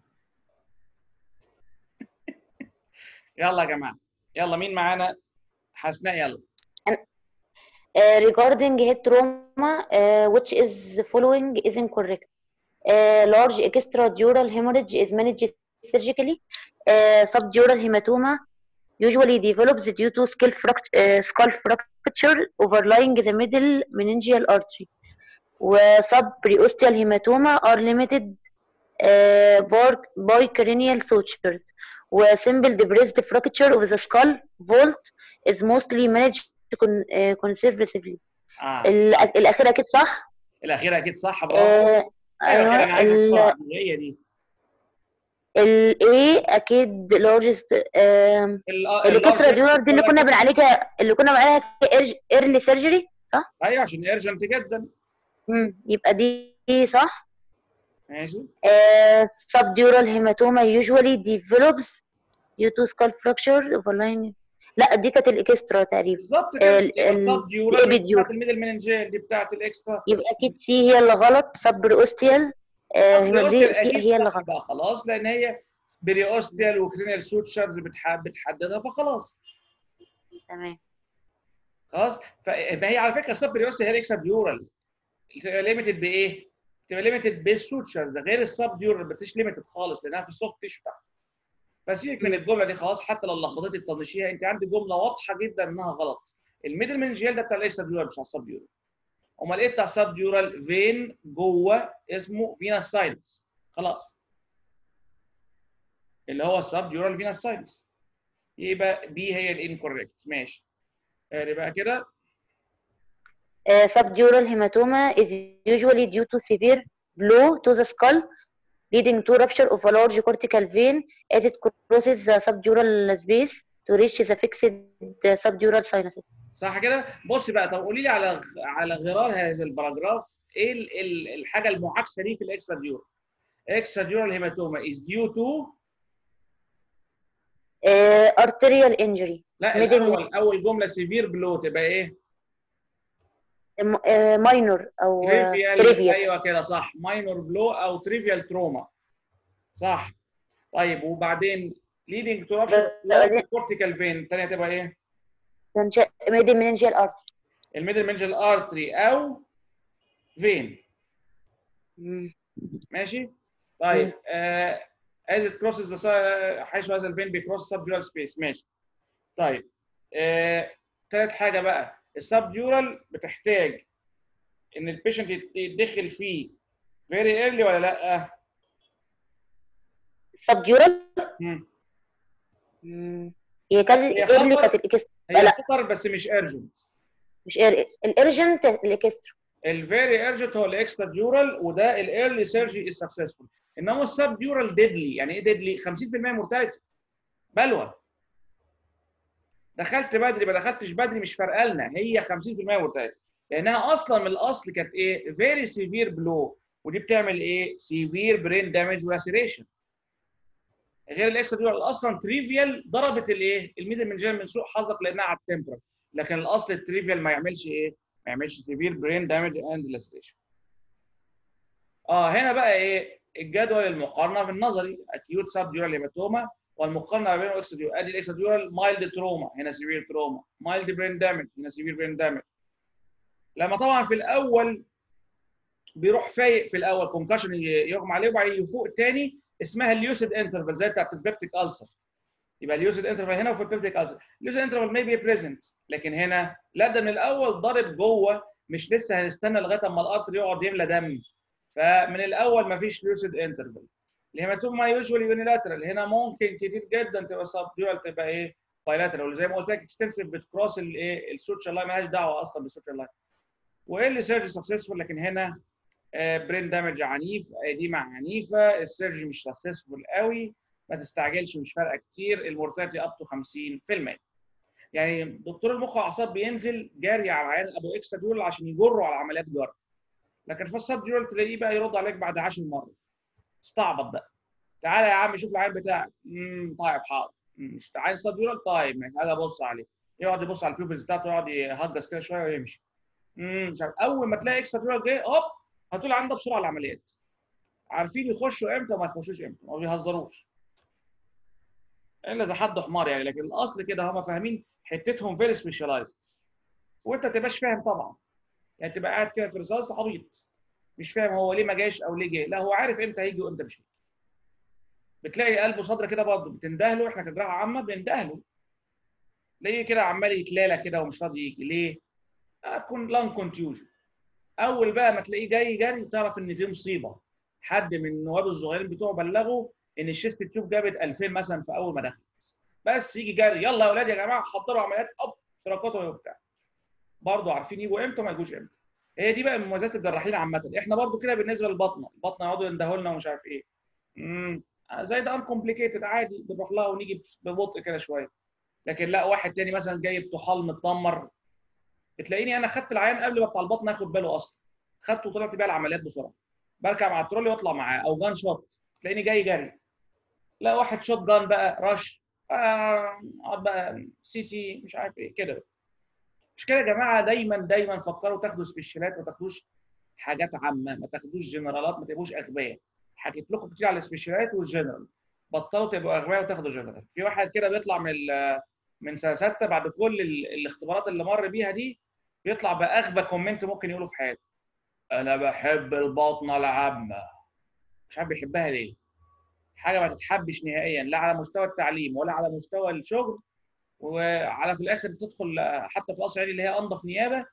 [SPEAKER 1] يلا يا جماعه يلا مين معانا حسناء يلا
[SPEAKER 2] Uh, regarding head trauma, uh, which is the following is incorrect. Uh, large extradural hemorrhage is managed surgically. Uh, subdural hematoma usually develops due to skull, fract- uh, skull fracture overlying the middle meningeal artery. Subperiosteal hematoma are limited uh, by- by cranial sutures. Simple depressed fracture of the skull vault is mostly managed con- uh, conservatively.
[SPEAKER 1] اه
[SPEAKER 2] ال- الاخيره اكيد صح
[SPEAKER 1] الاخيره اكيد صح برافو
[SPEAKER 2] آه،
[SPEAKER 1] ايوه كده انا عايز
[SPEAKER 2] ال
[SPEAKER 1] الصح هي دي
[SPEAKER 2] ال A اكيد largest آم،
[SPEAKER 1] ال- آه،
[SPEAKER 2] الكسرة
[SPEAKER 1] اللارج
[SPEAKER 2] ديولار دي اللي كنا بنعالجها اللي كنا بنعالجها ايرلي سيرجري
[SPEAKER 1] ايوه عشان ايرجنت جدا
[SPEAKER 2] يبقى دي صح
[SPEAKER 1] ماشي
[SPEAKER 2] subdural hematoma usually develops due to skull fracture overlying لا دي كانت الاكسترا تقريبا
[SPEAKER 1] بالظبط كده
[SPEAKER 2] ال- ال-
[SPEAKER 1] السب ديورال
[SPEAKER 2] الإبيديور.
[SPEAKER 1] بتاعت الميدل مننجيل دي بتاعت الاكسترا
[SPEAKER 2] يبقى اكيد سي هي اللي غلط سبروستيال
[SPEAKER 1] بريوستيال
[SPEAKER 2] دي سي
[SPEAKER 1] اكيد
[SPEAKER 2] هي اللي
[SPEAKER 1] صح
[SPEAKER 2] غلط
[SPEAKER 1] بقى خلاص لان هي بريوستيال وكرينيال سوتشرز بتحددها فخلاص
[SPEAKER 2] تمام
[SPEAKER 1] خلاص فهي على فكره السب بريوستيال هي الاكسترا ديورال ليميتد بايه؟ بتبقى ليميتد بالسوتشرز غير السب ديورال ما بتبقاش ليميتد خالص لانها في السوفت تيشو تحت فسيبك من الجمله دي خلاص حتى لو لخبطتي تطنشيها انت عندك جمله واضحه جدا انها غلط الميدل منجيال ده بتاع الاكسترا ديورال مش على السب ديورال امال ايه بتاع سب ديورال فين جوه اسمه فينس ساينس خلاص اللي هو السب ديورال فينس ساينس يبقى بي هي الانكوريكت ماشي قاري بقى كده
[SPEAKER 2] Uh, subdural hematoma is usually due to severe blow to the skull leading to rupture of a large cortical vein as it crosses the subdural space to reach the fixed uh, subdural sinuses.
[SPEAKER 1] صح كده بص بقى طب قولي لي على على غرار هذا الباراجراف ايه ال- ال- الحاجه المعاكسه ليه في الاكسترا ديورال اكسترا ديورال هيماتوما is due to
[SPEAKER 2] Uh, arterial injury
[SPEAKER 1] لا
[SPEAKER 2] Middle-
[SPEAKER 1] الاول اول جمله سيفير بلو تبقى ايه
[SPEAKER 2] م- uh, minor او uh,
[SPEAKER 1] تريفيال
[SPEAKER 2] trivial
[SPEAKER 1] ايوه كده صح ماينور بلو او تريفيال تروما صح طيب وبعدين leading to rupture
[SPEAKER 2] بعدين-
[SPEAKER 1] cortical vein الثانيه تبقى ايه
[SPEAKER 2] meninge- middle meningeal artery
[SPEAKER 1] الميدل منجل ارتري او فين
[SPEAKER 2] مم.
[SPEAKER 1] ماشي طيب آه as it crosses the si- حيث هذا الفين بيكروس subdural space ماشي طيب آه ثالث حاجه بقى السبديورال بتحتاج ان البيشنت يتدخل فيه very early ولا لا؟
[SPEAKER 2] subdural
[SPEAKER 1] مم.
[SPEAKER 2] مم. هي كانت
[SPEAKER 1] هي
[SPEAKER 2] ايرلي
[SPEAKER 1] خطر.
[SPEAKER 2] كانت الاكسترا
[SPEAKER 1] هي
[SPEAKER 2] لا.
[SPEAKER 1] خطر بس مش urgent
[SPEAKER 2] مش الارجنت الاكسترا
[SPEAKER 1] الفيري urgent هو الاكسترا ديورال وده الايرلي سيرجي از سكسسفول انما السب ديورال ديدلي يعني ايه ديدلي 50% مورتاليتي بلوى دخلت بدري ما دخلتش بدري مش فارقه لنا هي 50% مورتاليتي لانها اصلا من الاصل كانت ايه فيري سيفير بلو ودي بتعمل ايه سيفير برين دامج ولاسيريشن غير الاكسترا ديورال اصلا تريفيال ضربت الايه الميدل منجال من سوء حظك لانها على التمبرال لكن الاصل التريفيال ما يعملش ايه ما يعملش سيفير برين دامج اند لاسيريشن اه هنا بقى ايه الجدول المقارنه بالنظري اكيوت سب ديورال هيماتوما والمقارنه ما بينه واكسترا ديورال ادي الاكسترا ديورال مايلد تروما هنا سيفير تروما مايلد برين دامج هنا سيفير برين دامج لما طبعا في الاول بيروح فايق في الاول كونكشن يغمى عليه وبعدين يفوق تاني اسمها اليوسيد انترفال زي بتاعت البيبتيك السر يبقى اليوسيد انترفال هنا وفي البيبتيك السر اليوسيد انترفال مي بي بريزنت لكن هنا لا ده من الاول ضارب جوه مش لسه هنستنى لغايه اما الارتر يقعد يملى دم فمن الاول ما فيش لوسيد انترفال الهيماتوما يوجوالي يونيلاترال هنا ممكن كتير جدا تبقى سب ديورال تبقى ايه بايلاترال زي ما قلت لك اكستنسيف بتكروس الايه السوتشر لاين مالهاش دعوه اصلا بالسوتشر لاين وايه اللي سيرجي سكسسفول لكن هنا برين دامج عنيف اديمه عنيفه السيرجي مش سكسسفول قوي ما تستعجلش مش فارقه كتير المورتاليتي اب تو 50% يعني دكتور المخ والاعصاب بينزل جاري على العيان ابو اكسترا دول عشان يجروا على عمليات جرى لكن في السب ديول تلاقيه بقى يرد عليك بعد 10 مرات استعبط بقى تعالى يا عم شوف العيان بتاعك امم طيب حاضر مش تعالى السب ديول طيب ماشي تعالى بص عليه يقعد يبص على البيوبلز بتاعته يقعد يهجس كده شويه ويمشي امم مش عارف اول ما تلاقي اكسترا ديول جاي هوب هتقول عنده بسرعه العمليات عارفين يخشوا امتى وما يخشوش امتى ما بيهزروش الا اذا حد حمار يعني لكن الاصل كده هم فاهمين حتتهم فيري سبيشاليزد وانت ما تبقاش فاهم طبعا يعني تبقى قاعد كده في رصاص عبيط مش فاهم هو ليه ما جاش او ليه جه لا هو عارف امتى هيجي وامتى مش هيجي بتلاقي قلبه صدره كده برضه بتندهله احنا كجراحه عامه بندهله ليه كده عمال يتلالى كده ومش راضي يجي ليه؟ اكون لان كونتيوجن اول بقى ما تلاقيه جاي جري تعرف ان في مصيبه حد من النواب الصغيرين بتوعه بلغوا ان الشيست تيوب جابت 2000 مثلا في اول ما دخلت بس يجي جري يلا يا اولاد يا جماعه حضروا عمليات اب تراكاتوا وبتاع برضه عارفين يجوا امتى وما يجوش امتى هي دي بقى مميزات الجراحين عامه احنا برضه كده بالنسبه للبطنه البطنه يقعدوا يندهوا لنا ومش عارف ايه امم زي ده انكمبليكيتد عادي بنروح لها ونيجي ببطء كده شويه لكن لا واحد تاني مثلا جاي بطحال متدمر بتلاقيني انا خدت العيان قبل ما بتاع البطن ياخد باله اصلا خدته وطلعت بيها العمليات بسرعه بركب مع الترولي واطلع معاه او جان شوت تلاقيني جاي جري لا واحد شوت جان بقى رش اقعد بقى سي تي مش عارف ايه كده مش كده يا جماعه دايما دايما فكروا تاخدوا سبيشالات ما تاخدوش حاجات عامه ما تاخدوش جنرالات ما تبقوش اغبياء حكيت لكم كتير على السبيشالات والجنرال بطلوا تبقوا اغبياء وتاخدوا جنرال في واحد كده بيطلع من من سنه سته بعد كل الاختبارات اللي مر بيها دي بيطلع باغبى كومنت ممكن يقوله في حياته انا بحب البطنه العامه مش عارف بيحبها ليه حاجه ما تتحبش نهائيا لا على مستوى التعليم ولا على مستوى الشغل وعلى في الاخر تدخل حتى في القصر اللي هي انظف نيابه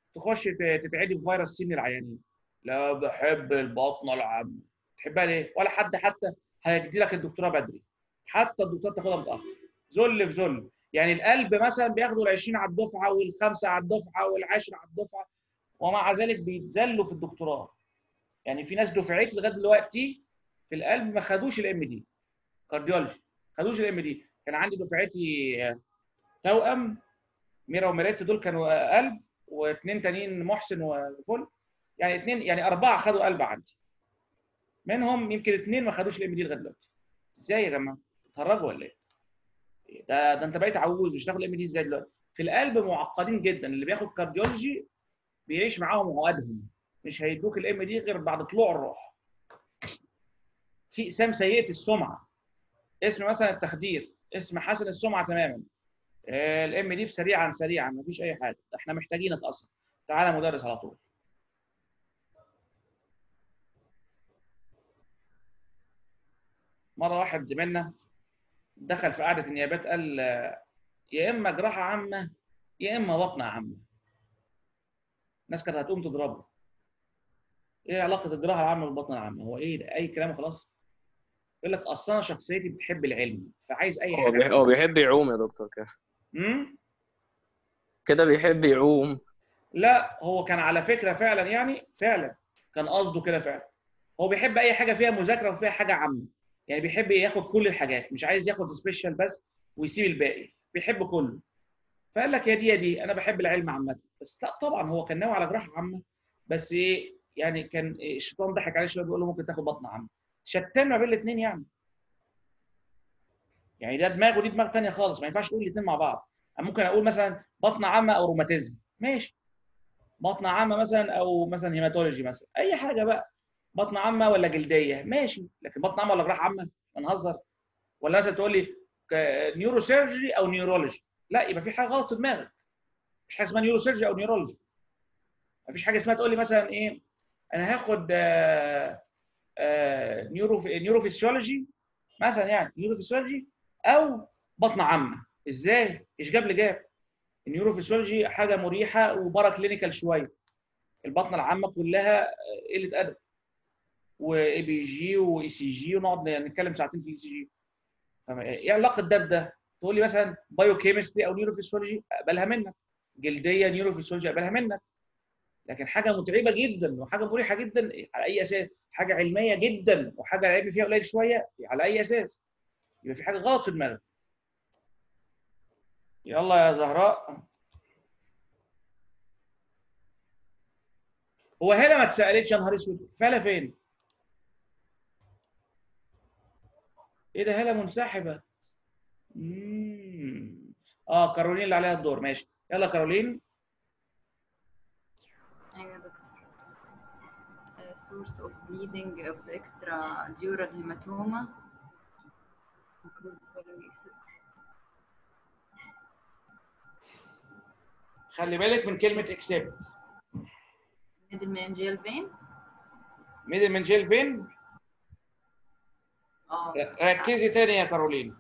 [SPEAKER 1] تخش ت- تتعدي بفيروس سي من العيانين لا بحب البطنه العامه تحبها ليه؟ ولا حد حتى هيدي لك الدكتوراه بدري حتى الدكتوراه تاخدها متاخر ذل في ذل يعني القلب مثلا بياخدوا ال 20 على الدفعه والخمسه على الدفعه والعاشر على الدفعه ومع ذلك بيتذلوا في الدكتوراه يعني في ناس دفعتي لغايه دلوقتي في القلب ما خدوش الام دي كارديولوجي خدوش الام دي كان عندي دفعتي آه، توأم ميرا وميريت دول كانوا آه، قلب واثنين تانيين محسن وفل يعني اثنين يعني اربعه خدوا قلب عندي منهم يمكن اثنين ما خدوش الام دي لغايه دلوقتي ازاي يا جماعه؟ بتهرجوا ولا ايه؟ ده ده انت بقيت عجوز مش تاخد الام دي ازاي دلوقتي؟ في القلب معقدين جدا اللي بياخد كارديولوجي بيعيش معاهم عقدهم مش هيدوك الام دي غير بعد طلوع الروح في اقسام سيئه السمعه اسم مثلا التخدير اسم حسن السمعه تماما الام دي سريعا سريعا مفيش اي حاجه احنا محتاجينك اصلا تعالى مدرس على طول مره واحد زميلنا دخل في قعده النيابات قال آه، يا اما جراحه عامه يا اما بطنه عامه الناس كانت هتقوم تضربه ايه علاقه الجراحه العامه بالبطنه العامه هو ايه ده؟ اي كلام خلاص يقول لك اصل انا شخصيتي بتحب العلم فعايز اي
[SPEAKER 6] هو
[SPEAKER 1] حاجه
[SPEAKER 6] بيح- هو بيحب يعوم يا دكتور كده
[SPEAKER 1] امم
[SPEAKER 6] كده بيحب يعوم
[SPEAKER 1] لا هو كان على فكره فعلا يعني فعلا كان قصده كده فعلا هو بيحب اي حاجه فيها مذاكره وفيها حاجه عامه يعني بيحب ياخد كل الحاجات مش عايز ياخد سبيشال بس ويسيب الباقي بيحب كله فقال لك يا دي يا دي انا بحب العلم عامه بس لا طبعا هو كان ناوي على جراحه عامه بس ايه يعني كان إيه الشيطان ضحك عليه شويه بيقول له ممكن تاخد بطن عامه شتان ما بين الاثنين يعني يعني ده دماغه دي دماغ ثانيه خالص ما ينفعش تقول الاثنين مع بعض أنا ممكن اقول مثلا بطن عامه او روماتيزم ماشي بطن عامه مثلا او مثلا هيماتولوجي مثلا اي حاجه بقى بطن عامه ولا جلديه ماشي لكن بطن عامه ولا جراحه عامه هنهزر ولا مثلا تقول لي نيورو سيرجري او نيورولوجي لا يبقى في حاجه غلط في دماغك مفيش حاجه اسمها نيورو سيرجري او نيورولوجي مفيش حاجه اسمها تقول لي مثلا ايه انا هاخد آه، آه، نيورو نيورو فيسيولوجي مثلا يعني نيورو فيسيولوجي او بطن عامه ازاي؟ ايش جاب لي جاب؟ النيورو فيسيولوجي حاجه مريحه وبره كلينيكال شويه البطنه العامه كلها آه، قله ادب واي بي جي واي سي جي ونقعد نتكلم ساعتين في الاي سي جي ايه علاقه ده بده؟ تقول لي مثلا بايو كيمستري او نيورو فيسيولوجي اقبلها منك جلديه نيورو فيسيولوجي اقبلها منك لكن حاجه متعبه جدا وحاجه مريحه جدا على اي اساس؟ حاجه علميه جدا وحاجه العلم فيها قليل شويه على اي اساس؟ يبقى في حاجه غلط في دماغك. يلا يا زهراء هو هلا ما اتسالتش يا نهار اسود فعلا فين؟ ايه ده هلا منسحبه؟ مم. اه كارولين اللي عليها الدور ماشي يلا كارولين
[SPEAKER 4] ايوه يا دكتور Uh, source of bleeding of the extradural hematoma includes following except
[SPEAKER 1] خلي بالك من كلمه اكسبت
[SPEAKER 4] middle meningeal vein
[SPEAKER 1] ميدل من جيل فين؟
[SPEAKER 4] اه
[SPEAKER 1] ركزي تاني يا كارولين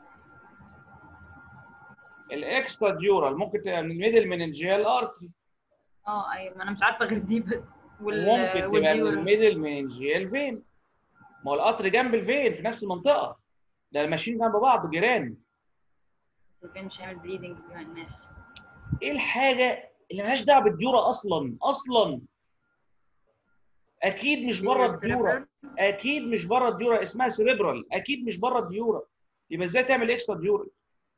[SPEAKER 1] الاكسترا ديورال ممكن تبقى من الميدل من الجيل ارتري
[SPEAKER 4] اه ايوه ما انا مش عارفه غير دي بس وال
[SPEAKER 1] وممكن تبقى من
[SPEAKER 4] والديورال
[SPEAKER 1] الميدل من الجيل فين ما هو القطر جنب الفين في نفس المنطقه ده ماشيين جنب بعض جيران
[SPEAKER 4] الفين مش هيعمل بليدنج ما لناش
[SPEAKER 1] ايه الحاجه اللي مالهاش دعوه بالديوره اصلا اصلا اكيد مش بره الديوره اكيد مش بره الديوره اسمها سيريبرال اكيد مش بره الديوره يبقى ازاي تعمل اكسترا ديورال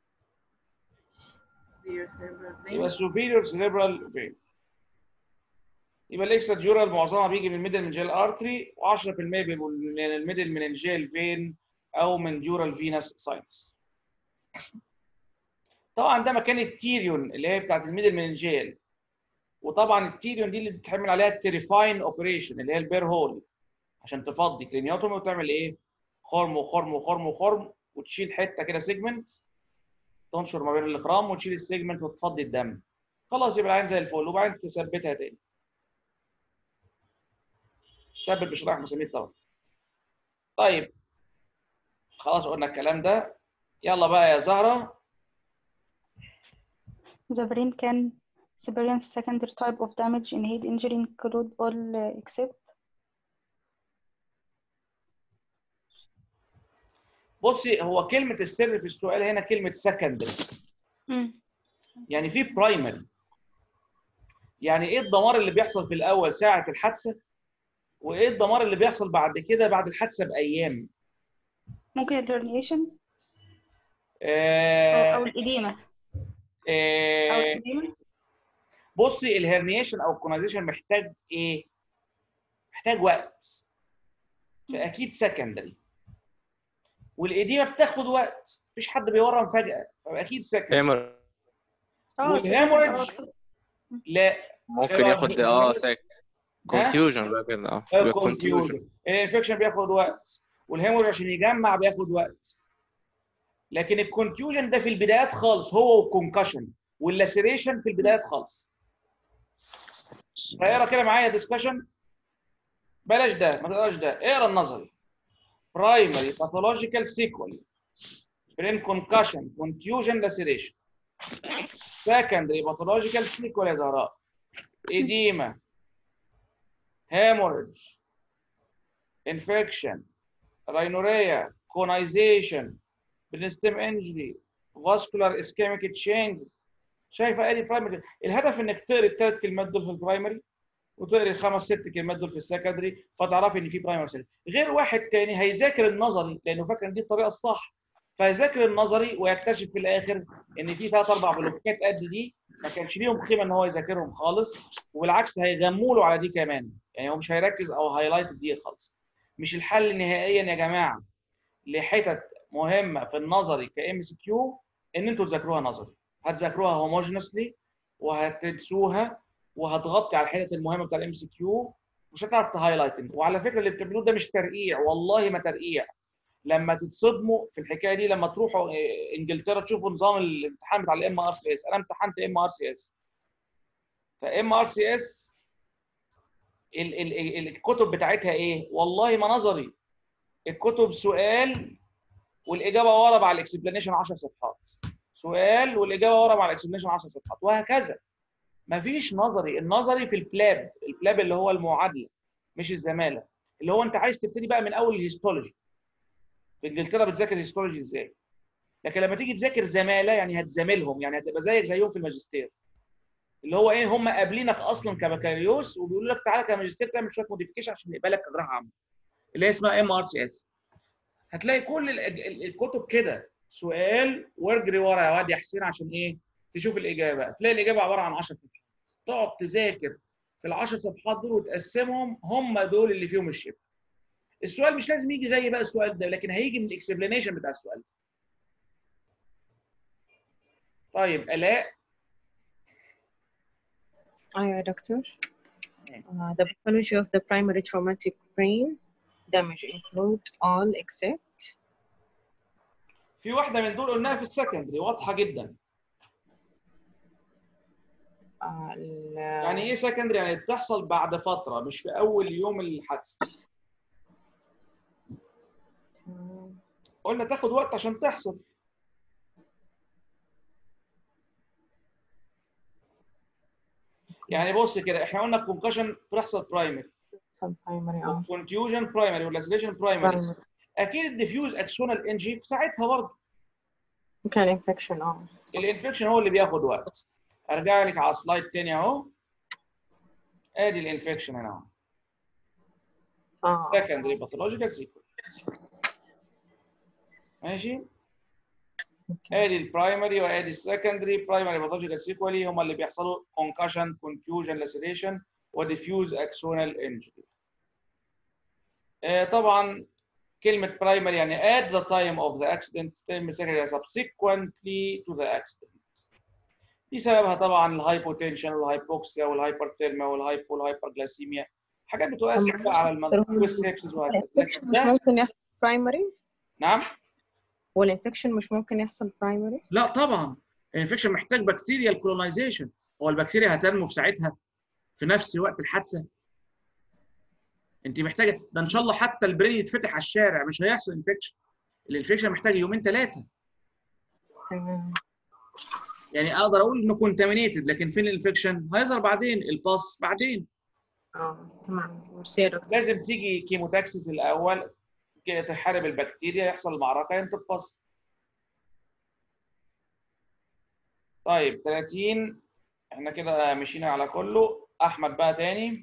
[SPEAKER 4] superior cerebral vein
[SPEAKER 1] يبقى superior cerebral vein يبقى الاكسترا ديورال معظمها بيجي من الميدل منجيال ارتري و10% بيبقوا من الميدل مننجيال فين او من ديورال فينس ساينس طبعا ده مكان التيريون اللي هي بتاعت الميدل مننجيال وطبعا التيريون دي اللي بتتعمل عليها التريفاين اوبريشن اللي هي البير هول عشان تفضي كلينيوتومي وتعمل ايه خرم وخرم وخرم وخرم وتشيل حته كده سيجمنت تنشر ما بين الاخرام وتشيل السيجمنت وتفضي الدم خلاص يبقى العين زي الفل وبعدين تثبتها تاني ثبت بشرايح مسامير طبعا طيب خلاص قلنا الكلام ده يلا بقى يا زهره
[SPEAKER 5] The brain can experience secondary type of damage in head injury include all uh, except
[SPEAKER 1] بصي هو كلمه السر في السؤال هنا كلمه سكندري يعني في برايمري يعني ايه الدمار اللي بيحصل في الاول ساعه الحادثه وايه الدمار اللي بيحصل بعد كده بعد الحادثه بايام
[SPEAKER 5] ممكن الهرنيشن أو,
[SPEAKER 1] آه
[SPEAKER 5] أو الإديمة أو
[SPEAKER 1] آه
[SPEAKER 5] الإديمة
[SPEAKER 1] بصي الهرنيشن او الكونايزيشن محتاج ايه محتاج وقت فاكيد سكندري والاديمه بتاخد وقت مفيش حد بيورم فجاه فاكيد سكندري
[SPEAKER 6] هيمر
[SPEAKER 5] اه
[SPEAKER 1] والهيموريدج لا
[SPEAKER 6] ممكن
[SPEAKER 1] إيه
[SPEAKER 6] ياخد
[SPEAKER 1] رأيك؟
[SPEAKER 6] اه ساك كونفيوجن بقى كده اه بيبقى كونفيوجن
[SPEAKER 1] كونفيوجن الانفكشن بياخد وقت والهيموريدج عشان يجمع بياخد وقت لكن الكونفيوجن ده في البدايات خالص هو والكونكشن واللاسيريشن في البدايات خالص فاقرا كده معايا ديسكشن بلاش ده ما تقراش ده اقرا النظري برايمري باثولوجيكال سيكوال برين كونكشن كونفيوجن لاسيريشن secondary pathological sequel يا زهراء edema hemorrhage infection rhinorrhea conization brainstem injury vascular ischemic change شايفه ادي برايمري الهدف انك تقري الثلاث كلمات دول في البرايمري وتقري الخمس ست كلمات دول في السكندري فتعرفي ان في برايمري سكندري غير واحد تاني هيذاكر النظري لانه فاكر ان دي الطريقه الصح فيذاكر النظري ويكتشف في الاخر ان في ثلاث اربع بلوكات قد دي ما كانش ليهم قيمه ان هو يذاكرهم خالص وبالعكس هيغموا له على دي كمان يعني هو مش هيركز او هايلايت دي خالص مش الحل نهائيا يا جماعه لحتت مهمه في النظري كام سي كيو ان انتوا تذاكروها نظري هتذاكروها هوموجينسلي وهتدسوها وهتغطي على الحتت المهمه بتاع الام سي كيو مش هتعرف تهايلايت وعلى فكره اللي بتعملوه ده مش ترقيع والله ما ترقيع لما تتصدموا في الحكايه دي لما تروحوا إيه، انجلترا تشوفوا نظام الامتحان بتاع الام ار سي اس انا امتحنت ام ار سي اس فام ار سي اس الكتب بتاعتها ايه والله ما نظري الكتب سؤال والاجابه ورا مع الاكسبلانيشن 10 صفحات سؤال والاجابه ورا مع الاكسبلانيشن 10 صفحات وهكذا مفيش نظري النظري في البلاب البلاب اللي هو المعادله مش الزماله اللي هو انت عايز تبتدي بقى من اول الهيستولوجي في انجلترا بتذاكر الهيستولوجي ازاي لكن لما تيجي تذاكر زماله يعني هتزاملهم يعني هتبقى زيك زيهم في الماجستير اللي هو ايه هم قابلينك اصلا كبكالوريوس وبيقولوا لك تعالى كماجستير تعمل شويه موديفيكيشن عشان نقبلك كجراحه عامه اللي هي اسمها ام ار سي اس هتلاقي كل ال- ال- الكتب كده سؤال واجري ورا يا واد يا حسين عشان ايه تشوف الاجابه تلاقي الاجابه عباره عن 10 صفحات تقعد تذاكر في ال 10 صفحات دول وتقسمهم هم دول اللي فيهم الشفا السؤال مش لازم يجي زي بقى السؤال ده لكن هيجي من الاكسبلانيشن بتاع السؤال طيب الاء
[SPEAKER 3] أيوة يا دكتور. Uh, the pathology of the primary traumatic brain damage include all except
[SPEAKER 1] في واحده من دول قلناها في السكندري واضحه جدا
[SPEAKER 3] uh, ال-
[SPEAKER 1] يعني ايه سكندري يعني بتحصل بعد فتره مش في اول يوم الحادثه قلنا تاخد وقت عشان تحصل يعني بص كده احنا قلنا الكونكشن بتحصل برايمري
[SPEAKER 3] some primary اه
[SPEAKER 1] والكونتيوجن برايمري واللاسيليشن برايمري
[SPEAKER 3] primary
[SPEAKER 1] اكيد الديفيوز اكسونال انجي في ساعتها برضه
[SPEAKER 3] كان infection اه
[SPEAKER 1] الانفكشن هو اللي بياخد وقت ارجع لك على سلايد تاني اهو ادي الانفكشن هنا اهو
[SPEAKER 3] اه
[SPEAKER 1] سكندري باثولوجيكال سيكول ماشي ادي البرايمري وادي السكندري برايمري باثولوجيكال سيكولي هم اللي بيحصلوا كونكشن كونتيوجن لاسيليشن وديفيوز اكسونال انجري طبعا كلمه برايمري يعني at the time of the accident كلمه secondary subsequently to the accident دي سببها طبعا الهايبوتنشن والهايبوكسيا والهايبرثيرميا والهايبو والهايبرجلاسيميا حاجات بتؤثر بقى على المنطقه والسيبسيس وهكذا
[SPEAKER 3] الانفكشن
[SPEAKER 1] لكن
[SPEAKER 3] مش
[SPEAKER 1] ده-
[SPEAKER 3] ممكن يحصل primary
[SPEAKER 1] نعم
[SPEAKER 3] والانفكشن مش ممكن يحصل primary
[SPEAKER 1] لا طبعا الانفكشن محتاج بكتيريا كولونايزيشن هو البكتيريا هتنمو في ساعتها في نفس وقت الحادثه انت محتاجه ده ان شاء الله حتى البرين يتفتح على الشارع مش هيحصل انفكشن الانفكشن محتاج يومين ثلاثه
[SPEAKER 3] تمام
[SPEAKER 1] يعني اقدر اقول انه كونتامينيتد لكن فين الانفكشن هيظهر بعدين الباس بعدين
[SPEAKER 3] اه تمام ميرسي يا دكتور
[SPEAKER 1] لازم تيجي كيموتاكسيس الاول كده تحارب البكتيريا يحصل المعركه ينتج باس طيب 30 احنا كده مشينا على كله احمد بقى تاني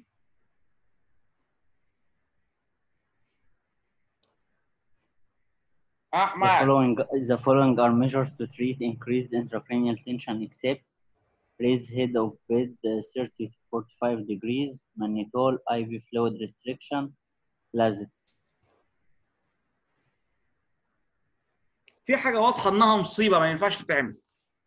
[SPEAKER 7] The
[SPEAKER 1] احمد
[SPEAKER 7] following, the following are measures to treat increased intracranial tension except raise head of bed uh, 30 to 45 degrees, mannitol, IV fluid restriction, Lasix.
[SPEAKER 1] في حاجه واضحه انها مصيبه ما ينفعش تتعمل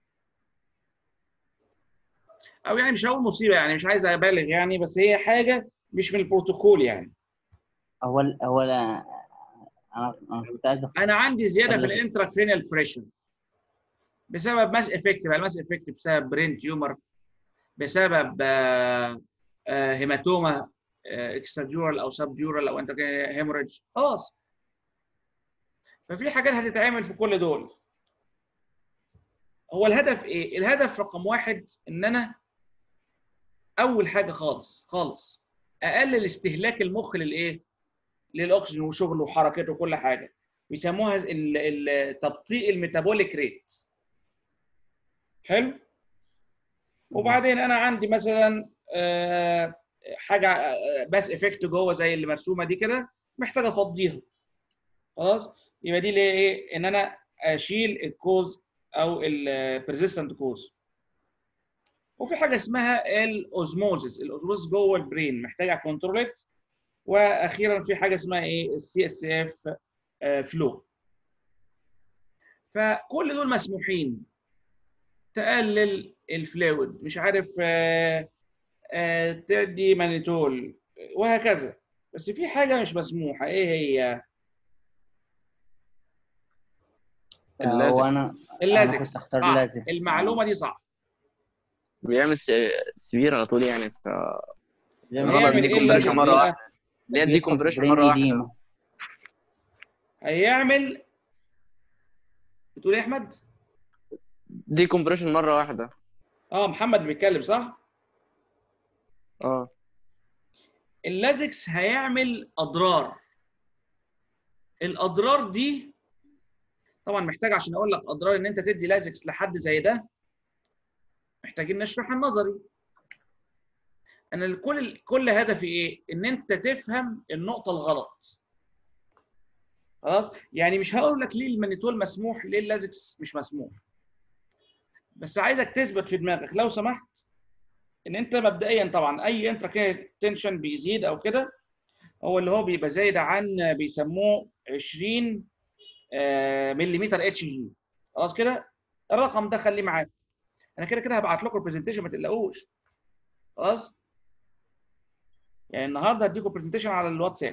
[SPEAKER 1] او يعني مش هقول مصيبه يعني مش عايز ابالغ يعني بس هي حاجه مش من البروتوكول يعني
[SPEAKER 7] أول أول أنا أنا كنت عايز أخ-
[SPEAKER 1] انا عندي زياده في
[SPEAKER 7] اتفضل.
[SPEAKER 1] الانتراكرينال بريشر بسبب ماس افكت بقى الماس افكت بسبب برين تيومر بسبب آه، آه، هيماتوما اكستراديورال او سبديورال او انت هيموريدج خلاص ففي حاجات هتتعمل في كل دول هو الهدف ايه؟ الهدف رقم واحد ان انا اول حاجه خالص خالص اقلل استهلاك المخ للايه؟ للاكسجين وشغله وحركته وكل حاجه بيسموها ال- ال- تبطيء الميتابوليك ريت حلو وبعدين انا عندي مثلا آه، حاجه آه، بس افكت جوه زي اللي مرسومه دي كده محتاج افضيها خلاص يبقى دي اللي هي ايه ان انا اشيل الكوز او البرزيستنت كوز وفي حاجه اسمها الاوزموزيس الاوزموزيس جوه البرين محتاجه كنترولت واخيرا في حاجه اسمها ايه السي اس اف فلو فكل دول مسموحين تقلل الفلويد مش عارف آه، آه، تدي مانيتول وهكذا بس في حاجه مش مسموحه ايه هي
[SPEAKER 6] اللازكس.
[SPEAKER 7] هو أنا أنا
[SPEAKER 1] اللازكس
[SPEAKER 7] كنت أختار
[SPEAKER 1] صح.
[SPEAKER 7] لازكس
[SPEAKER 1] المعلومه دي صح
[SPEAKER 6] بيعمل س- سفير على طول يعني ف
[SPEAKER 7] زي
[SPEAKER 6] غلط
[SPEAKER 7] ما
[SPEAKER 1] هيعمل
[SPEAKER 6] دي
[SPEAKER 1] ايه
[SPEAKER 6] كومبريشن
[SPEAKER 1] اللازكس
[SPEAKER 6] مره
[SPEAKER 1] بقى؟
[SPEAKER 6] واحده اللي هي دي
[SPEAKER 7] بيدخل في
[SPEAKER 6] كومبريشن
[SPEAKER 7] brain
[SPEAKER 6] مره واحده
[SPEAKER 7] edema.
[SPEAKER 1] هيعمل بتقول ايه يا احمد؟
[SPEAKER 6] دي كومبريشن مره واحده
[SPEAKER 1] اه محمد بيتكلم صح؟
[SPEAKER 6] اه
[SPEAKER 1] اللازكس هيعمل اضرار الاضرار دي طبعا محتاج عشان اقول لك اضرار ان انت تدي لازكس لحد زي ده محتاجين نشرح النظري انا الكل كل هدفي ايه ان انت تفهم النقطه الغلط خلاص يعني مش هقول لك ليه المانيتول مسموح ليه اللازكس مش مسموح بس عايزك تثبت في دماغك لو سمحت ان انت مبدئيا طبعا اي انترا تنشن بيزيد او كده هو اللي هو بيبقى زايد عن بيسموه 20 آه، مليمتر اتش جي خلاص كده الرقم ده خليه معاك انا كده كده هبعت لكم البرزنتيشن ما تقلقوش خلاص يعني النهارده هديكم برزنتيشن على الواتساب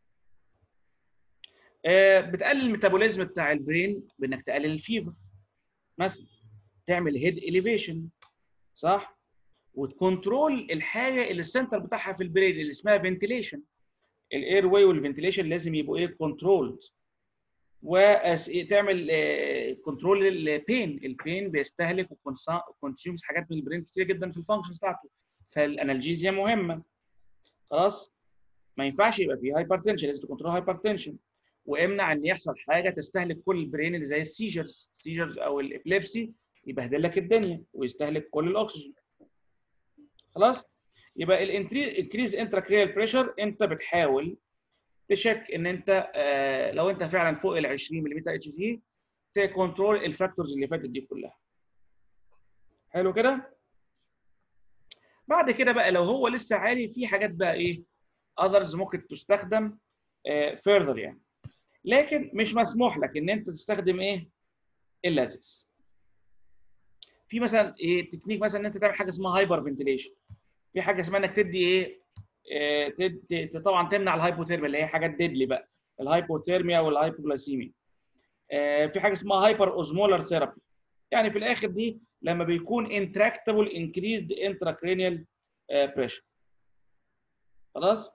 [SPEAKER 1] آه، بتقلل الميتابوليزم بتاع البرين بانك تقلل الفيفر مثلا تعمل هيد اليفيشن صح وتكنترول الحاجه اللي السنتر بتاعها في البرين اللي اسمها فنتيليشن الاير واي والفنتيليشن لازم يبقوا ايه كنترولد وتعمل كنترول البين البين بيستهلك وكونسيومز حاجات من البرين كتير جدا في الفانكشنز بتاعته فالانالجيزيا مهمه خلاص ما ينفعش يبقى فيه هايبرتنشن لازم تكنترول هايبرتنشن وامنع ان يحصل حاجه تستهلك كل البرين اللي زي السيجرز السيجرز او الابليبسي يبهدل لك الدنيا ويستهلك كل الاكسجين خلاص يبقى الانكريز انتراكريال بريشر انت بتحاول تشك ان انت آه لو انت فعلا فوق ال 20 ملم اتش جي تكنترول الفاكتورز اللي فاتت دي كلها حلو كده بعد كده بقى لو هو لسه عالي في حاجات بقى ايه اذرز ممكن تستخدم فيرذر uh, يعني لكن مش مسموح لك ان انت تستخدم ايه اللازكس في مثلا ايه تكنيك مثلا ان انت تعمل حاجه اسمها هايبر فنتيليشن في حاجه اسمها انك تدي ايه آه تد... طبعا تمنع الهايبوثيرميا اللي هي حاجات ديدلي بقى الهايبوثيرميا والهايبوغلايسيميا آه في حاجه اسمها هايبر اوزمولار ثيرابي يعني في الاخر دي لما بيكون انتراكتبل انكريزد انتراكرينيال بريشر خلاص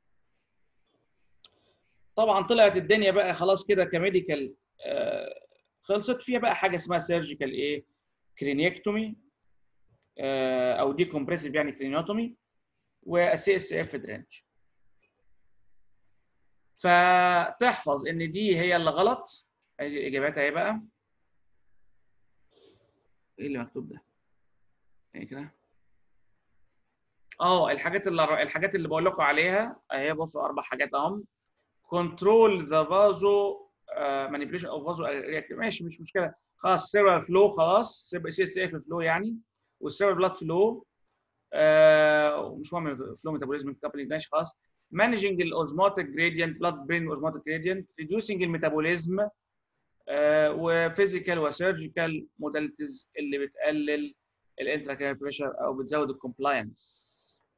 [SPEAKER 1] طبعا طلعت الدنيا بقى خلاص كده كميديكال آه خلصت فيها بقى حاجه اسمها سيرجيكال ايه كرينيكتومي او دي كومبريسيف يعني كرينيوتومي والسي اس اف درينج فتحفظ ان دي هي اللي غلط ادي اجاباتها ايه بقى ايه اللي مكتوب ده ايه كده اه الحاجات اللي الحاجات اللي بقول لكم عليها اهي بصوا اربع حاجات اهم كنترول ذا فازو مانيبيوليشن او فازو ماشي مش مشكله خلاص سيرفر فلو خلاص سي اس اف فلو يعني والسيرفر بلاد فلو ومش مهم فلو ميتابوليزم كابلنج ماشي خلاص مانجنج الاوزموتيك جريدينت بلاد برين اوزموتيك جريدينت ريديوسنج الميتابوليزم وفيزيكال وسيرجيكال موداليتيز اللي بتقلل الانتراكيال بريشر او بتزود الكومبلاينس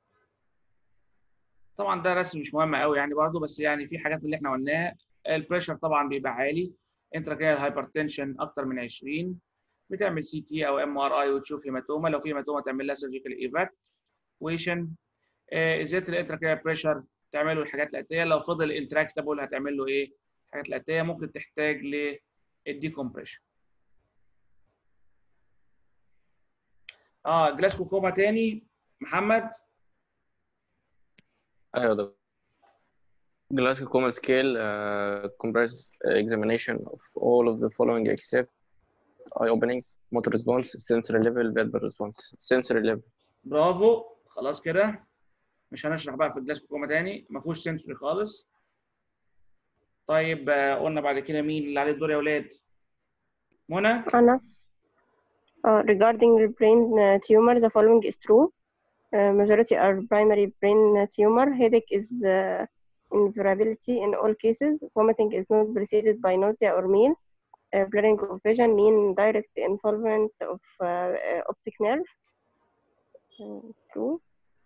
[SPEAKER 1] طبعا ده رسم مش مهم قوي يعني برضه بس يعني في حاجات من اللي احنا قلناها البريشر طبعا بيبقى عالي انتراكيال هايبرتنشن اكتر من 20 بتعمل سي تي او ام ار اي وتشوف هيماتوما لو في هيماتوما تعمل لها سيرجيكال ايفاكويشن ازاله الانتراكيال بريشر تعمل له الحاجات الاتيه لو فضل انتراكتابل هتعمل له ايه الحاجات الاتيه ممكن تحتاج للديكومبريشن اه جلاسكو كوما تاني محمد
[SPEAKER 6] ايوه ده Glasgow Coma Scale uh, comprises examination of all of the following except eye openings, motor response, sensory level, verbal response. Sensory level.
[SPEAKER 1] برافو خلاص كده مش هنشرح بقى في الجلاسكو كوما تاني ما فيهوش سنسوري خالص طيب آه، قلنا بعد كده مين اللي عليه الدور يا اولاد منى
[SPEAKER 8] أنا uh, regarding the brain uh, tumor, the following is true. Uh, majority are primary brain tumor. Headache is uh, invariability in all cases. Vomiting is not preceded by nausea or meal. Uh, blurring of vision mean direct involvement of uh, uh, optic nerve. Uh, it's true.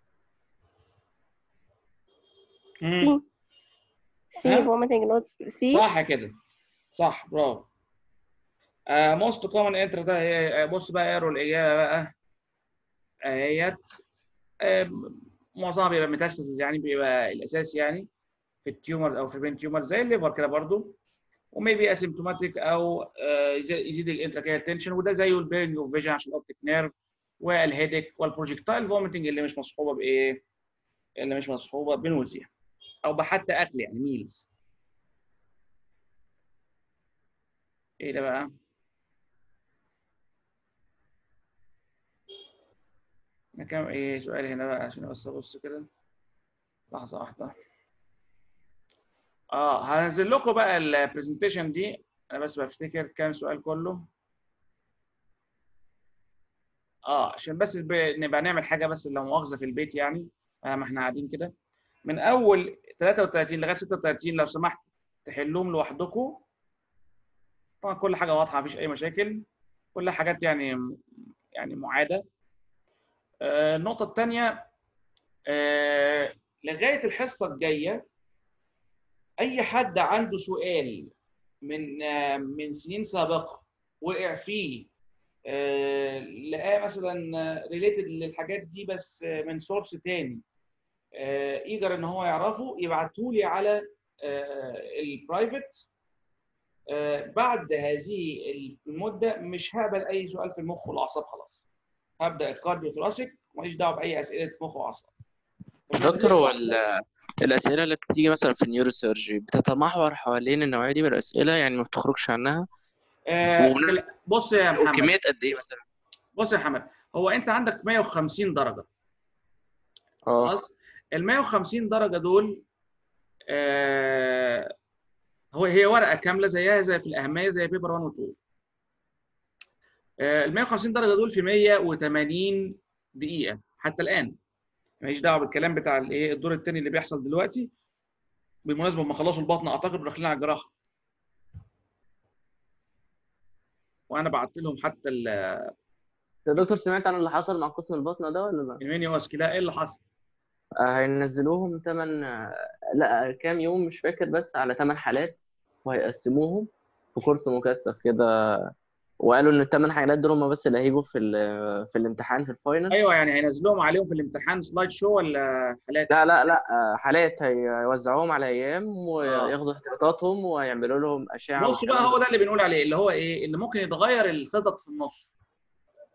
[SPEAKER 1] مم.
[SPEAKER 8] C. C.
[SPEAKER 1] ها؟
[SPEAKER 8] Vomiting not C.
[SPEAKER 1] صح كده صح برافو موست كومن انتر ده هي- بص بقى اقروا الاجابه بقى اهيت آم، معظمها بيبقى ميتاستاسيس يعني بيبقى الاساس يعني في التيومر او في البين تيومر زي الليفر كده برضو وميبي اسيمتوماتيك او آه، يزي- يزيد الانتراكيال تنشن وده زيه البيرنج اوف فيجن عشان الاوبتيك نيرف والهيدك والبروجكتايل فوميتنج اللي مش مصحوبه بايه؟ اللي مش مصحوبه بنوزيا او بحتى اكل يعني ميلز ايه ده بقى؟ انا كام ايه سؤال هنا بقى عشان بس ابص كده لحظة واحدة اه هنزل لكم بقى البرزنتيشن دي انا بس بفتكر كام سؤال كله اه عشان بس ب- نبقى نعمل حاجة بس لو مؤاخذة في البيت يعني آه ما احنا قاعدين كده من اول 33 لغاية 36 لو سمحت تحلوهم لوحدكم طبعا كل حاجة واضحة مفيش اي مشاكل كل حاجات يعني يعني معادة آه، النقطة الثانية لغاية الحصة الجاية أي حد عنده سؤال من آه، من سنين سابقة وقع فيه آه، لقاه مثلا ريليتد للحاجات دي بس آه، من سورس تاني ايجر ان هو يعرفه يبعته لي على البرايفت بعد هذه المده مش هقبل اي سؤال في المخ والاعصاب خلاص هبدا الكارديو ثوراسيك ماليش دعوه باي اسئله مخ واعصاب
[SPEAKER 6] دكتور هو ال- الأسئلة اللي بتيجي مثلا في النيورو سيرجي بتتمحور حوالين النوعية دي من الأسئلة يعني ما بتخرجش عنها
[SPEAKER 1] آه،
[SPEAKER 6] ون-
[SPEAKER 1] بص يا محمد
[SPEAKER 6] وكمية قد إيه مثلا؟
[SPEAKER 1] بص يا محمد هو انت عندك 150 درجه
[SPEAKER 6] اه
[SPEAKER 1] خلاص ال 150 درجه دول آه هو هي ورقه كامله زيها زي في الاهميه زي بيبر 1 و 2 آه ال 150 درجه دول في 180 دقيقه حتى الان ماليش دعوه بالكلام بتاع الايه الدور الثاني اللي بيحصل دلوقتي بالمناسبه لما خلصوا البطن اعتقد داخلين على الجراحه وانا بعت لهم حتى ال-
[SPEAKER 6] يا دكتور سمعت عن اللي حصل مع قسم البطنة ده ولا لا؟
[SPEAKER 1] المنيو لا ايه اللي حصل؟
[SPEAKER 6] آه، هينزلوهم تمن لا كام يوم مش فاكر بس على تمن حالات وهيقسموهم في كورس مكثف كده وقالوا ان الثمان حالات دول هم بس اللي هيجوا في ال- في الامتحان في الفاينل
[SPEAKER 1] ايوه يعني هينزلوهم عليهم في الامتحان سلايد شو ولا حالات؟
[SPEAKER 6] لا لا لا آه، حالات هيوزعوهم على ايام وياخدوا احتياطاتهم ويعملوا لهم اشعه
[SPEAKER 1] بص بقى
[SPEAKER 6] والكلام
[SPEAKER 1] هو
[SPEAKER 6] ده
[SPEAKER 1] ده اللي بنقول عليه اللي هو ايه اللي ممكن يتغير الخطط في النص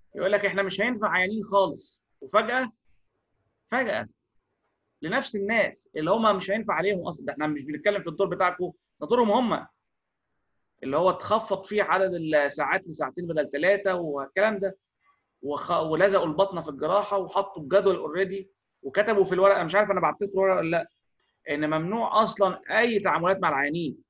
[SPEAKER 1] يقول لك احنا مش هينفع عيانين خالص وفجاه فجاه لنفس الناس اللي هم مش هينفع عليهم اصلا ده احنا مش بنتكلم في الدور بتاعكم ده دورهم هم اللي هو تخفض فيه عدد الساعات لساعتين بدل ثلاثه والكلام ده وخ... ولزقوا البطنه في الجراحه وحطوا الجدول اوريدي وكتبوا في الورقه مش عارف انا بعت لكم الورقه ولا لا ان ممنوع اصلا اي تعاملات مع العيانين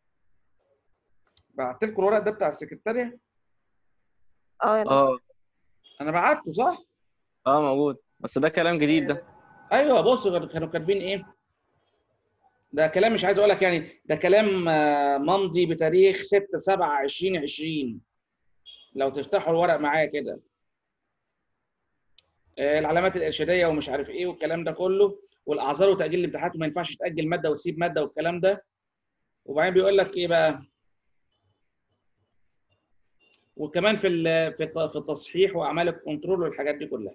[SPEAKER 1] بعت لكم الورق ده بتاع السكرتاريه
[SPEAKER 8] اه
[SPEAKER 6] اه
[SPEAKER 1] انا بعته صح
[SPEAKER 6] اه موجود بس ده كلام جديد ده
[SPEAKER 1] ايوه بص كانوا كاتبين ايه ده كلام مش عايز اقول لك يعني ده كلام آه، ممضي بتاريخ 6 7 2020 لو تفتحوا الورق معايا كده آه، العلامات الارشاديه ومش عارف ايه والكلام ده كله والاعذار وتاجيل الامتحانات وما ينفعش تاجل ماده وتسيب ماده والكلام ده وبعدين بيقول لك ايه بقى وكمان في ال- في الت- في التصحيح واعمال الكنترول والحاجات دي كلها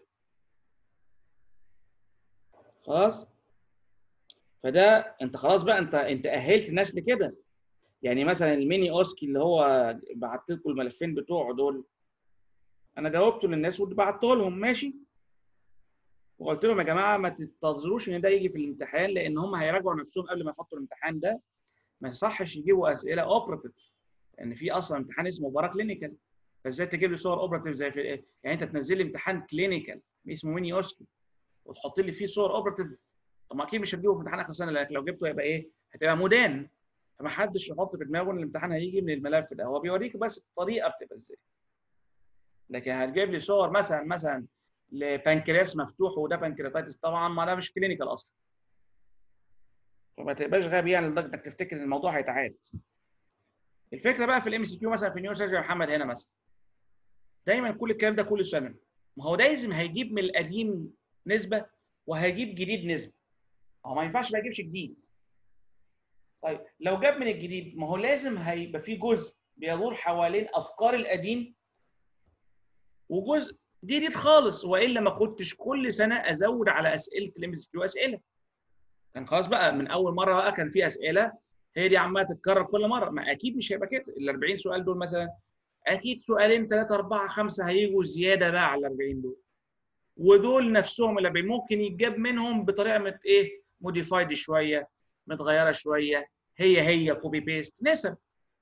[SPEAKER 1] خلاص فده انت خلاص بقى انت انت اهلت الناس لكده يعني مثلا الميني اوسكي اللي هو بعت لكم الملفين بتوعه دول انا جاوبته للناس وبعته لهم ماشي وقلت لهم يا جماعه ما تنتظروش ان ده يجي في الامتحان لان هم هيراجعوا نفسهم قبل ما يحطوا الامتحان ده ما يصحش يجيبوا اسئله اوبراتيف لان في اصلا امتحان اسمه مباراه كلينيكال فازاي تجيب لي صور اوبراتيف زي في ايه؟ يعني انت تنزل لي امتحان كلينيكال اسمه ميني اوسكي وتحط لي فيه صور اوبراتيف طب ما اكيد مش هتجيبه في امتحان اخر سنه لانك لو جبته هيبقى ايه؟ هتبقى مدان فما حدش يحط في دماغه ان الامتحان هيجي من الملف ده هو بيوريك بس الطريقه بتبقى ازاي لكن هتجيب لي صور مثلا مثلا لبنكرياس مفتوح وده بنكرياتايتس طبعا ما ده مش كلينيكال اصلا فما تبقاش غبي يعني لدرجه انك تفتكر ان الموضوع هيتعاد الفكره بقى في الام سي كيو مثلا في نيو سيرجري محمد هنا مثلا دايما كل الكلام ده كل سنه ما هو لازم هيجيب من القديم نسبه وهيجيب جديد نسبه هو ما ينفعش ما يجيبش جديد طيب لو جاب من الجديد ما هو لازم هيبقى في جزء بيدور حوالين افكار القديم وجزء جديد خالص والا ما كنتش كل سنه ازود على اسئله الام اس كيو اسئله كان خلاص بقى من اول مره بقى كان في اسئله هي دي عماله تتكرر كل مره ما اكيد مش هيبقى كده ال 40 سؤال دول مثلا اكيد سؤالين ثلاثه اربعه خمسه هيجوا زياده بقى على ال 40 دول ودول نفسهم ال 40 ممكن يتجاب منهم بطريقه مت ايه موديفايد شويه متغيره شويه هي هي كوبي بيست نسب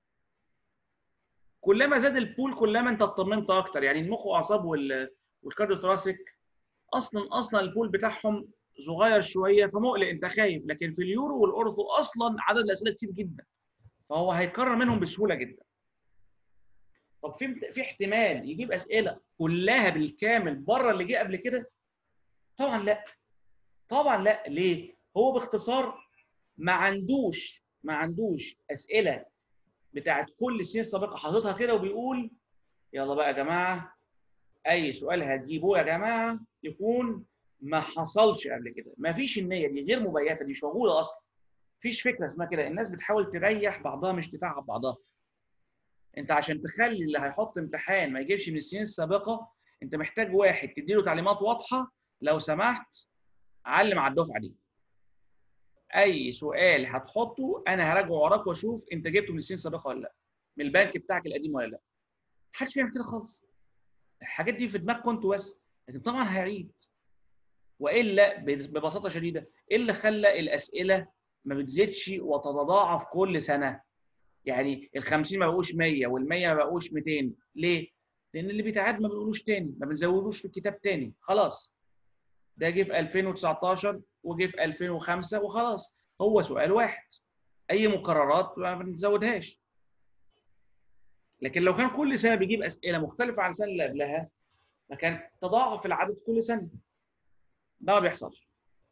[SPEAKER 1] كلما زاد البول كلما انت اطمنت اكتر يعني المخ واعصاب وال والكارديوثوراسيك اصلا اصلا البول بتاعهم صغير شويه فمقلق انت خايف لكن في اليورو والاورثو اصلا عدد الاسئله كتير جدا فهو هيكرر منهم بسهوله جدا طب في في احتمال يجيب اسئله كلها بالكامل بره اللي جه قبل كده طبعا لا طبعا لا ليه هو باختصار ما عندوش ما عندوش اسئله بتاعت كل السنين السابقه حاططها كده وبيقول يلا بقى يا جماعه اي سؤال هتجيبوه يا جماعه يكون ما حصلش قبل كده ما فيش النيه دي غير مبيته دي مش موجوده اصلا فيش فكره اسمها كده الناس بتحاول تريح بعضها مش تتعب بعضها انت عشان تخلي اللي هيحط امتحان ما يجيبش من السنين السابقه انت محتاج واحد تديله تعليمات واضحه لو سمحت علم على الدفعه دي اي سؤال هتحطه انا هراجعه وراك واشوف انت جبته من السنين السابقه ولا لا من البنك بتاعك القديم ولا لا محدش بيعمل كده خالص الحاجات دي في دماغكم انتوا بس لكن طبعا هيعيد والا ببساطه شديده ايه اللي خلى الاسئله ما بتزيدش وتتضاعف كل سنه يعني ال 50 ما بقوش 100 وال 100 ما بقوش 200 ليه؟ لان اللي بيتعاد ما بنقولوش تاني ما بنزودوش في الكتاب تاني خلاص ده جه في 2019 وجه في 2005 وخلاص هو سؤال واحد اي مقررات ما بنزودهاش لكن لو كان كل سنه بيجيب اسئله مختلفه عن السنه اللي قبلها فكان تضاعف العدد كل سنه ده ما بيحصلش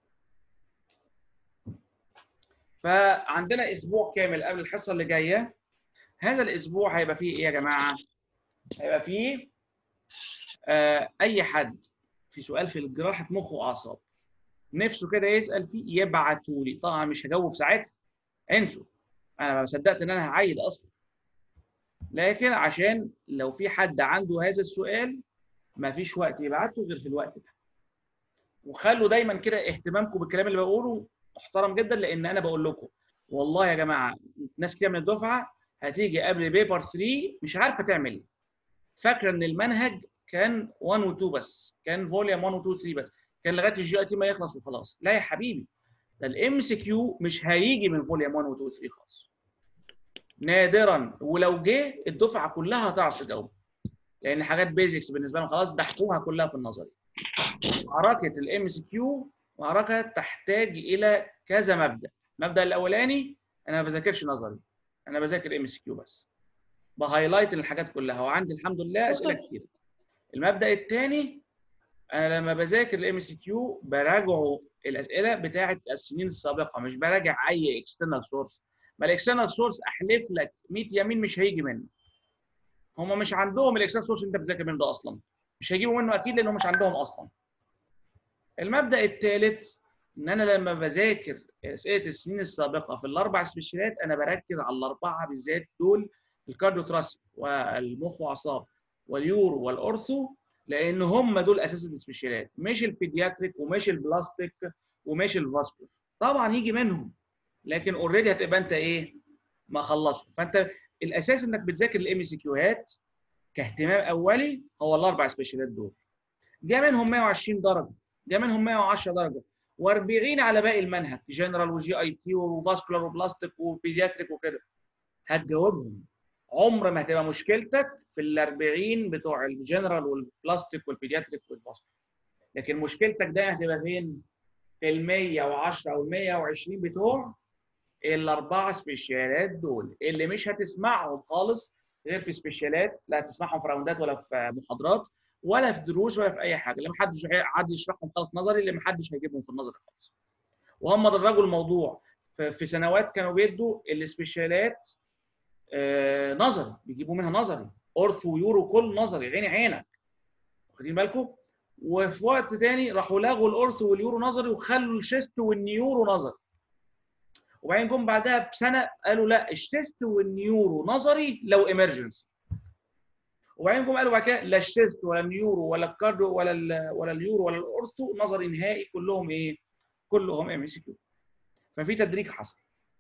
[SPEAKER 1] فعندنا اسبوع كامل قبل الحصه اللي جايه هذا الاسبوع هيبقى فيه ايه يا جماعه هيبقى فيه آه اي حد في سؤال في جراحه مخ واعصاب نفسه كده يسال فيه يبعتوا لي طبعا مش هجاوب في ساعتها انسوا انا ما صدقت ان انا هعيد اصلا لكن عشان لو في حد عنده هذا السؤال ما فيش وقت يبعته غير في الوقت ده وخلوا دايما كده اهتمامكم بالكلام اللي بقوله محترم جدا لان انا بقول لكم والله يا جماعه ناس كتير من الدفعه هتيجي قبل بيبر 3 مش عارفه تعمل ايه فاكره ان المنهج كان 1 و 2 بس كان فوليوم 1 و 2 و 3 بس كان لغايه الجي اي تي ما يخلص وخلاص لا يا حبيبي ده الام سي كيو مش هيجي من فوليوم 1 و 2 و 3 خالص نادرا ولو جه الدفعه كلها هتعرف تجاوب لان حاجات بيزكس بالنسبه لهم خلاص دحوها كلها في النظري معركه الام سي كيو معركه تحتاج الى كذا مبدا المبدا الاولاني انا ما بذاكرش نظري انا بذاكر ام سي كيو بس بهايلايت الحاجات كلها وعندي الحمد لله اسئله كتير المبدا الثاني انا لما بذاكر الام سي كيو براجعه الاسئله بتاعه السنين السابقه مش براجع اي اكسترنال سورس ما الاكسترنال سورس احلف لك 100 يمين مش هيجي منه هم مش عندهم الاكسترنال سورس انت بتذاكر منه ده اصلا مش هيجيبوا منه اكيد لانه مش عندهم اصلا المبدا الثالث ان انا لما بذاكر اسئله السنين السابقه في الاربع سبيشالات انا بركز على الاربعه بالذات دول الكارديو تراس والمخ واعصاب واليورو والاورثو لان هم دول اساس السبيشالات مش البيدياتريك ومش البلاستيك ومش الفاسكولار طبعا يجي منهم لكن اوريدي هتبقى انت ايه ما خلصوا فانت الاساس انك بتذاكر الام سي كيوهات كاهتمام اولي هو الاربع سبيشالات دول جاء منهم 120 درجه جاء منهم 110 درجه و40 على باقي المنهج جنرال وجي اي تي وفاسكولار وبلاستيك وبيدياتريك وكده هتجاوبهم عمر ما هتبقى مشكلتك في ال 40 بتوع الجنرال والبلاستيك والبيدياتريك والفاسكولار لكن مشكلتك دايما هتبقى فين؟ في ال 110 او ال 120 بتوع الاربعه سبيشالات دول اللي مش هتسمعهم خالص غير في سبيشالات لا هتسمعهم في راوندات ولا في محاضرات ولا في دروس ولا في اي حاجه اللي محدش حد يشرحهم خالص نظري اللي محدش هيجيبهم في النظري خالص وهم درجوا الموضوع في سنوات كانوا بيدوا السبيشالات آه نظري بيجيبوا منها نظري اورثو ويورو كل نظري عيني عينك واخدين بالكم وفي وقت تاني راحوا لغوا الاورثو واليورو نظري وخلوا الشيست والنيورو نظري وبعدين جم بعدها بسنه قالوا لا الشيست والنيورو نظري لو ايمرجنسي وبعدين جم قالوا بعد كده لا الشيست ولا النيورو ولا الكارديو ولا ال ولا اليورو ولا الاورثو نظري نهائي كلهم ايه؟ كلهم ام سي كيو ففي تدريج حصل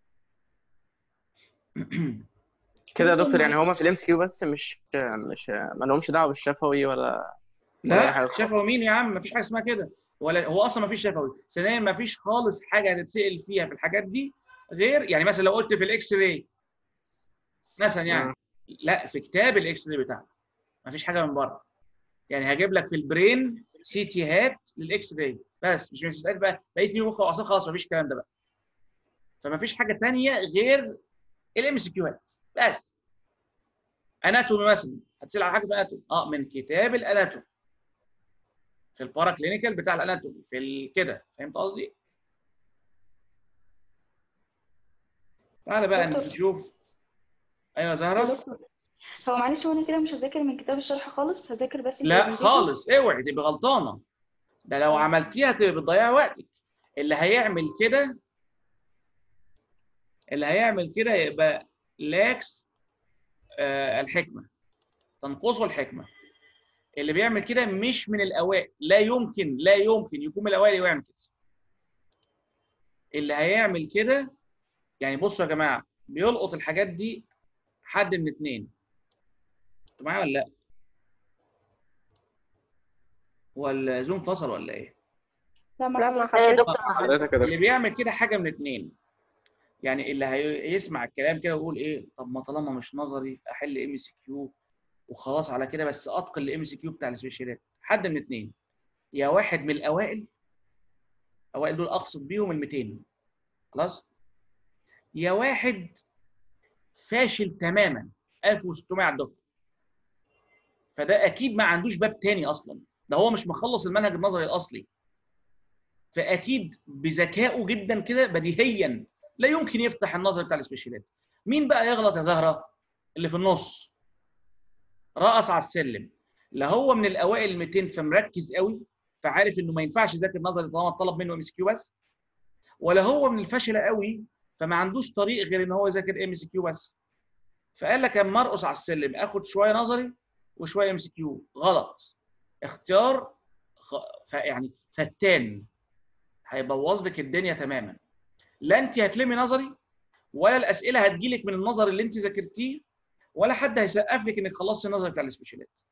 [SPEAKER 6] كده يا دكتور يعني هما في الام سي كيو بس مش مش ما لهمش دعوه بالشفوي ولا ولا أي حاجة
[SPEAKER 1] لا
[SPEAKER 6] خالص.
[SPEAKER 1] شفوي مين يا عم مفيش حاجه اسمها كده ولا هو اصلا مفيش شفوي ثانيا مفيش خالص حاجه هتتسال فيها في الحاجات دي غير يعني مثلا لو قلت في الاكس راي مثلا يعني
[SPEAKER 6] مم.
[SPEAKER 1] لا في كتاب الاكس راي بتاعك مفيش حاجه من بره يعني هجيب لك في البرين سي تي هات للاكس راي بس مش هتسال بقى بقيت لي مخ واعصاب خلاص مفيش الكلام ده بقى فمفيش حاجه ثانيه غير الام سي كيوهات بس اناتومي مثلا هتسال على حاجه في اناتومي اه من كتاب الاناتومي في البارا كلينيكال بتاع الاناتومي في ال- كده فهمت قصدي؟ تعالى بقى
[SPEAKER 5] دكتور.
[SPEAKER 1] نشوف ايوه يا زهره
[SPEAKER 5] دكتور هو معلش هو انا كده مش هذاكر من كتاب الشرح خالص هذاكر بس
[SPEAKER 1] لا
[SPEAKER 5] presentation.
[SPEAKER 1] خالص اوعي تبقى غلطانه ده لو عملتيها تبقى بتضيعي وقتك اللي هيعمل كده اللي هيعمل كده يبقى لاكس آه الحكمه تنقصه الحكمه اللي بيعمل كده مش من الاوائل لا يمكن لا يمكن يكون من الاوائل ويعمل كده اللي هيعمل كده يعني بصوا يا جماعه بيلقط الحاجات دي حد من اتنين انتوا معايا ولا لا؟ هو الزوم فصل ولا ايه؟
[SPEAKER 5] لا ما
[SPEAKER 8] لا ما
[SPEAKER 2] آه،
[SPEAKER 8] حضرتك
[SPEAKER 2] دكتور محمد
[SPEAKER 6] حضرتك يا دكتور
[SPEAKER 1] اللي بيعمل كده حاجه من اتنين يعني اللي هيسمع الكلام كده ويقول ايه طب ما طالما مش نظري احل ام سي كيو وخلاص على كده بس اتقن الام سي كيو بتاع السبيشالات حد من اتنين يا واحد من الاوائل اوائل دول اقصد بيهم ال 200 خلاص يا واحد فاشل تماما 1600 على الدفعه فده اكيد ما عندوش باب تاني اصلا ده هو مش مخلص المنهج النظري الاصلي فاكيد بذكائه جدا كده بديهيا لا يمكن يفتح النظر بتاع السبيشالات مين بقى يغلط يا زهره اللي في النص رقص على السلم لا هو من الاوائل ال 200 فمركز قوي فعارف انه ما ينفعش يذاكر نظري طالما اتطلب منه ام اس كيو بس ولا هو من الفاشله قوي فما عندوش طريق غير ان هو يذاكر ام اس كيو بس فقال لك اما ارقص على السلم اخد شويه نظري وشويه ام اس كيو غلط اختيار خ... ف... يعني فتان هيبوظ لك الدنيا تماما لا انت هتلمي نظري ولا الاسئله هتجيلك من النظر اللي انت ذاكرتيه ولا حد هيسقف لك انك خلصتي النظري بتاع السبيشالات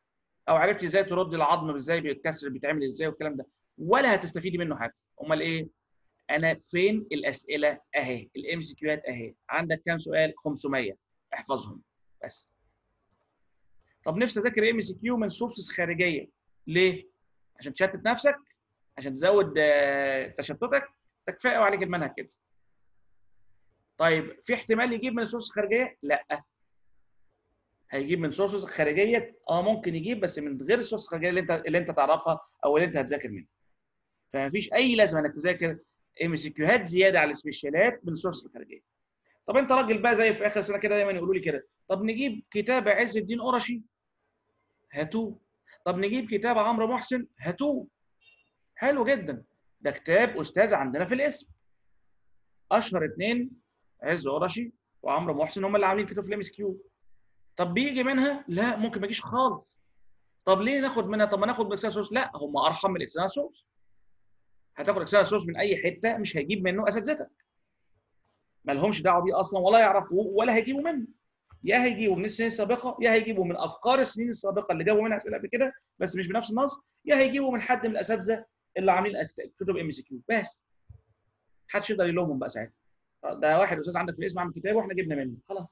[SPEAKER 1] او عرفتي ازاي ترد العظم ازاي بيتكسر بيتعمل ازاي والكلام ده ولا هتستفيدي منه حاجه امال ايه انا فين الاسئله اهي الام سي كيوات اهي عندك كام سؤال 500 احفظهم بس طب نفسي اذاكر ام سي كيو من سورسز خارجيه ليه عشان تشتت نفسك عشان تزود آه، تشتتك ده كفايه قوي عليك المنهج كده طيب في احتمال يجيب من السورس الخارجيه لا هيجيب من سورسز خارجيه اه ممكن يجيب بس من غير السورس الخارجيه اللي انت اللي انت تعرفها او اللي انت هتذاكر منها فما فيش اي لازمه انك تذاكر ام سي كيوهات زياده على السبيشالات من السورس الخارجيه طب انت راجل بقى زي في اخر سنه كده دايما يقولوا لي كده طب نجيب كتاب عز الدين قرشي هاتوه طب نجيب كتاب عمرو محسن هاتوه حلو جدا ده كتاب استاذ عندنا في الاسم اشهر اثنين عز قرشي وعمرو محسن هم اللي عاملين كتاب في الام اس كيو طب بيجي منها لا ممكن ما يجيش خالص طب ليه ناخد منها طب ما ناخد من اكسل سورس لا هم ارحم من الاكسل سورس هتاخد اكسل سورس من اي حته مش هيجيب منه اساتذتك ما لهمش دعوه بيه اصلا ولا يعرفوه ولا هيجيبوا منه يا هيجيبوا من السنين السابقه يا هيجيبوا من افكار السنين السابقه اللي جابوا منها اسئله قبل كده بس مش بنفس النص يا هيجيبوا من حد من الاساتذه اللي عاملين أكت- كتب ام سي كيو بس محدش يقدر يلومهم بقى ساعتها ده واحد استاذ عندك في الاسم عامل كتاب واحنا جبنا منه خلاص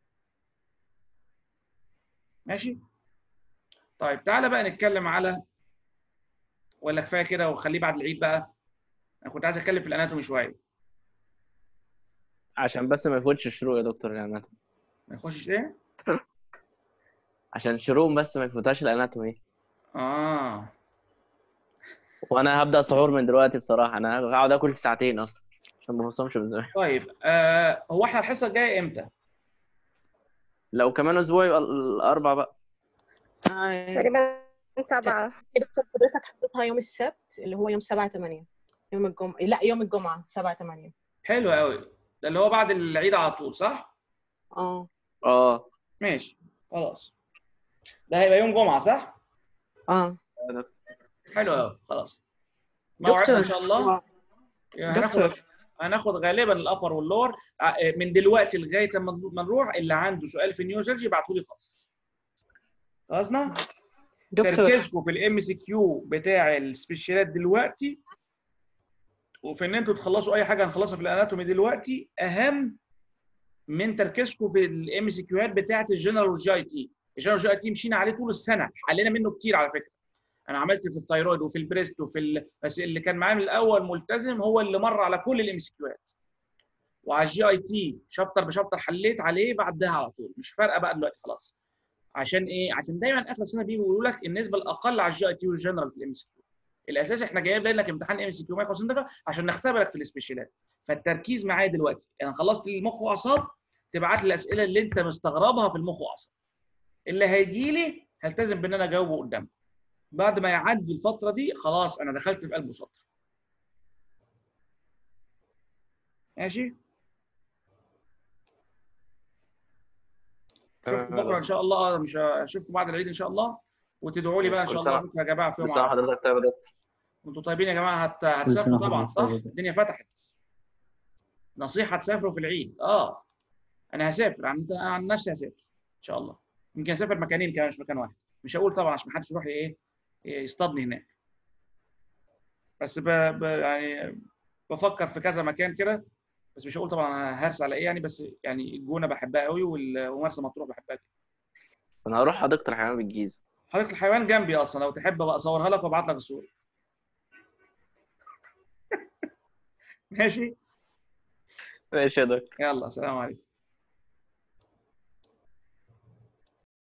[SPEAKER 1] ماشي طيب تعالى بقى نتكلم على ولا كفايه كده وخليه بعد العيد بقى انا كنت عايز اتكلم في الاناتومي شويه
[SPEAKER 6] عشان بس ما يفوتش الشروق يا دكتور الاناتومي
[SPEAKER 1] ما يخشش ايه
[SPEAKER 6] عشان شروق بس ما يفوتهاش الاناتومي
[SPEAKER 1] اه
[SPEAKER 6] وانا هبدا سحور من دلوقتي بصراحه انا هقعد اكل في ساعتين اصلا عشان ما بوصلش من زمان
[SPEAKER 1] طيب آه هو احنا الحصه الجايه امتى
[SPEAKER 6] لو كمان اسبوع يبقى الاربع بقى
[SPEAKER 3] آه،
[SPEAKER 8] تقريبا سبعة
[SPEAKER 3] دكتور حضرتك حطيتها يوم السبت اللي هو يوم 7 8 يوم الجمعة لا يوم الجمعة 7 8
[SPEAKER 1] حلو قوي ده اللي هو بعد العيد على طول صح
[SPEAKER 3] اه
[SPEAKER 6] اه
[SPEAKER 1] ماشي خلاص ده هيبقى يوم جمعه صح
[SPEAKER 3] اه
[SPEAKER 1] حلو قوي خلاص موعدنا
[SPEAKER 3] دكتور
[SPEAKER 1] ان شاء الله
[SPEAKER 3] هو-
[SPEAKER 1] هناخد
[SPEAKER 3] دكتور
[SPEAKER 1] هناخد غالبا الابر واللور ع- من دلوقتي لغايه لما ما نروح اللي عنده سؤال في النيوزرجي يبعته لي خالص خلصنا
[SPEAKER 3] دكتور
[SPEAKER 1] تركيزكم في الام سي كيو بتاع السبيشالات دلوقتي وفي ان انتوا تخلصوا اي حاجه هنخلصها في الاناتومي دلوقتي اهم من تركيزكم في الام سي كيوهات بتاعه الجنرال والجي اي تي الجنرال والجي اي تي مشينا عليه طول السنه حلينا منه كتير على فكره انا عملت في الثايرويد وفي البريست وفي ال... بس اللي كان معايا من الاول ملتزم هو اللي مر على كل الام سي كيوهات وعلى الجي اي تي شابتر بشابتر حليت عليه بعدها على طول مش فارقه بقى دلوقتي خلاص عشان ايه عشان دايما اخر السنه بيجوا يقولوا لك النسبه الاقل على الجي اي تي والجنرال في الام سي كيو الاساس احنا جايب لك امتحان ام سي كيو 150 درجه عشان نختبرك في السبيشالات فالتركيز معايا دلوقتي انا خلصت المخ واعصاب تبعت لي الاسئله اللي انت مستغربها في المخ واعصاب اللي هيجي لي هلتزم بان انا اجاوبه قدامكم بعد ما يعدي الفتره دي خلاص انا دخلت في قلب سطر ماشي اشوفكم
[SPEAKER 6] تمام.
[SPEAKER 1] بكره ان شاء الله مش اشوفكم بعد العيد ان شاء الله وتدعوا لي بقى ان
[SPEAKER 6] كل
[SPEAKER 1] شاء
[SPEAKER 6] سنة-
[SPEAKER 1] الله بكره يا جماعه في يوم
[SPEAKER 6] بس انا
[SPEAKER 1] عرفة.
[SPEAKER 6] حضرتك طيب يا دكتور
[SPEAKER 1] انتوا طيبين يا جماعه هت...
[SPEAKER 7] سنة
[SPEAKER 1] هتسافروا طبعا
[SPEAKER 7] وحضرتك
[SPEAKER 1] صح
[SPEAKER 7] طيب.
[SPEAKER 1] الدنيا فتحت نصيحه تسافروا في العيد اه انا هسافر عن أنا عن نفسي هسافر ان شاء الله يمكن اسافر مكانين كمان مش مكان واحد مش هقول طبعا عشان ما حدش يروح ايه يصطادني هناك بس ب... ب... يعني بفكر في كذا مكان كده بس مش هقول طبعا هرس على ايه يعني بس يعني الجونه بحبها قوي وال- ومرسى مطروح بحبها كده
[SPEAKER 6] انا هروح حديقه الحيوان بالجيزه
[SPEAKER 1] حديقه الحيوان جنبي اصلا لو تحب ابقى اصورها لك وابعت لك الصوره ماشي
[SPEAKER 6] ماشي يا دكتور
[SPEAKER 1] يلا سلام عليكم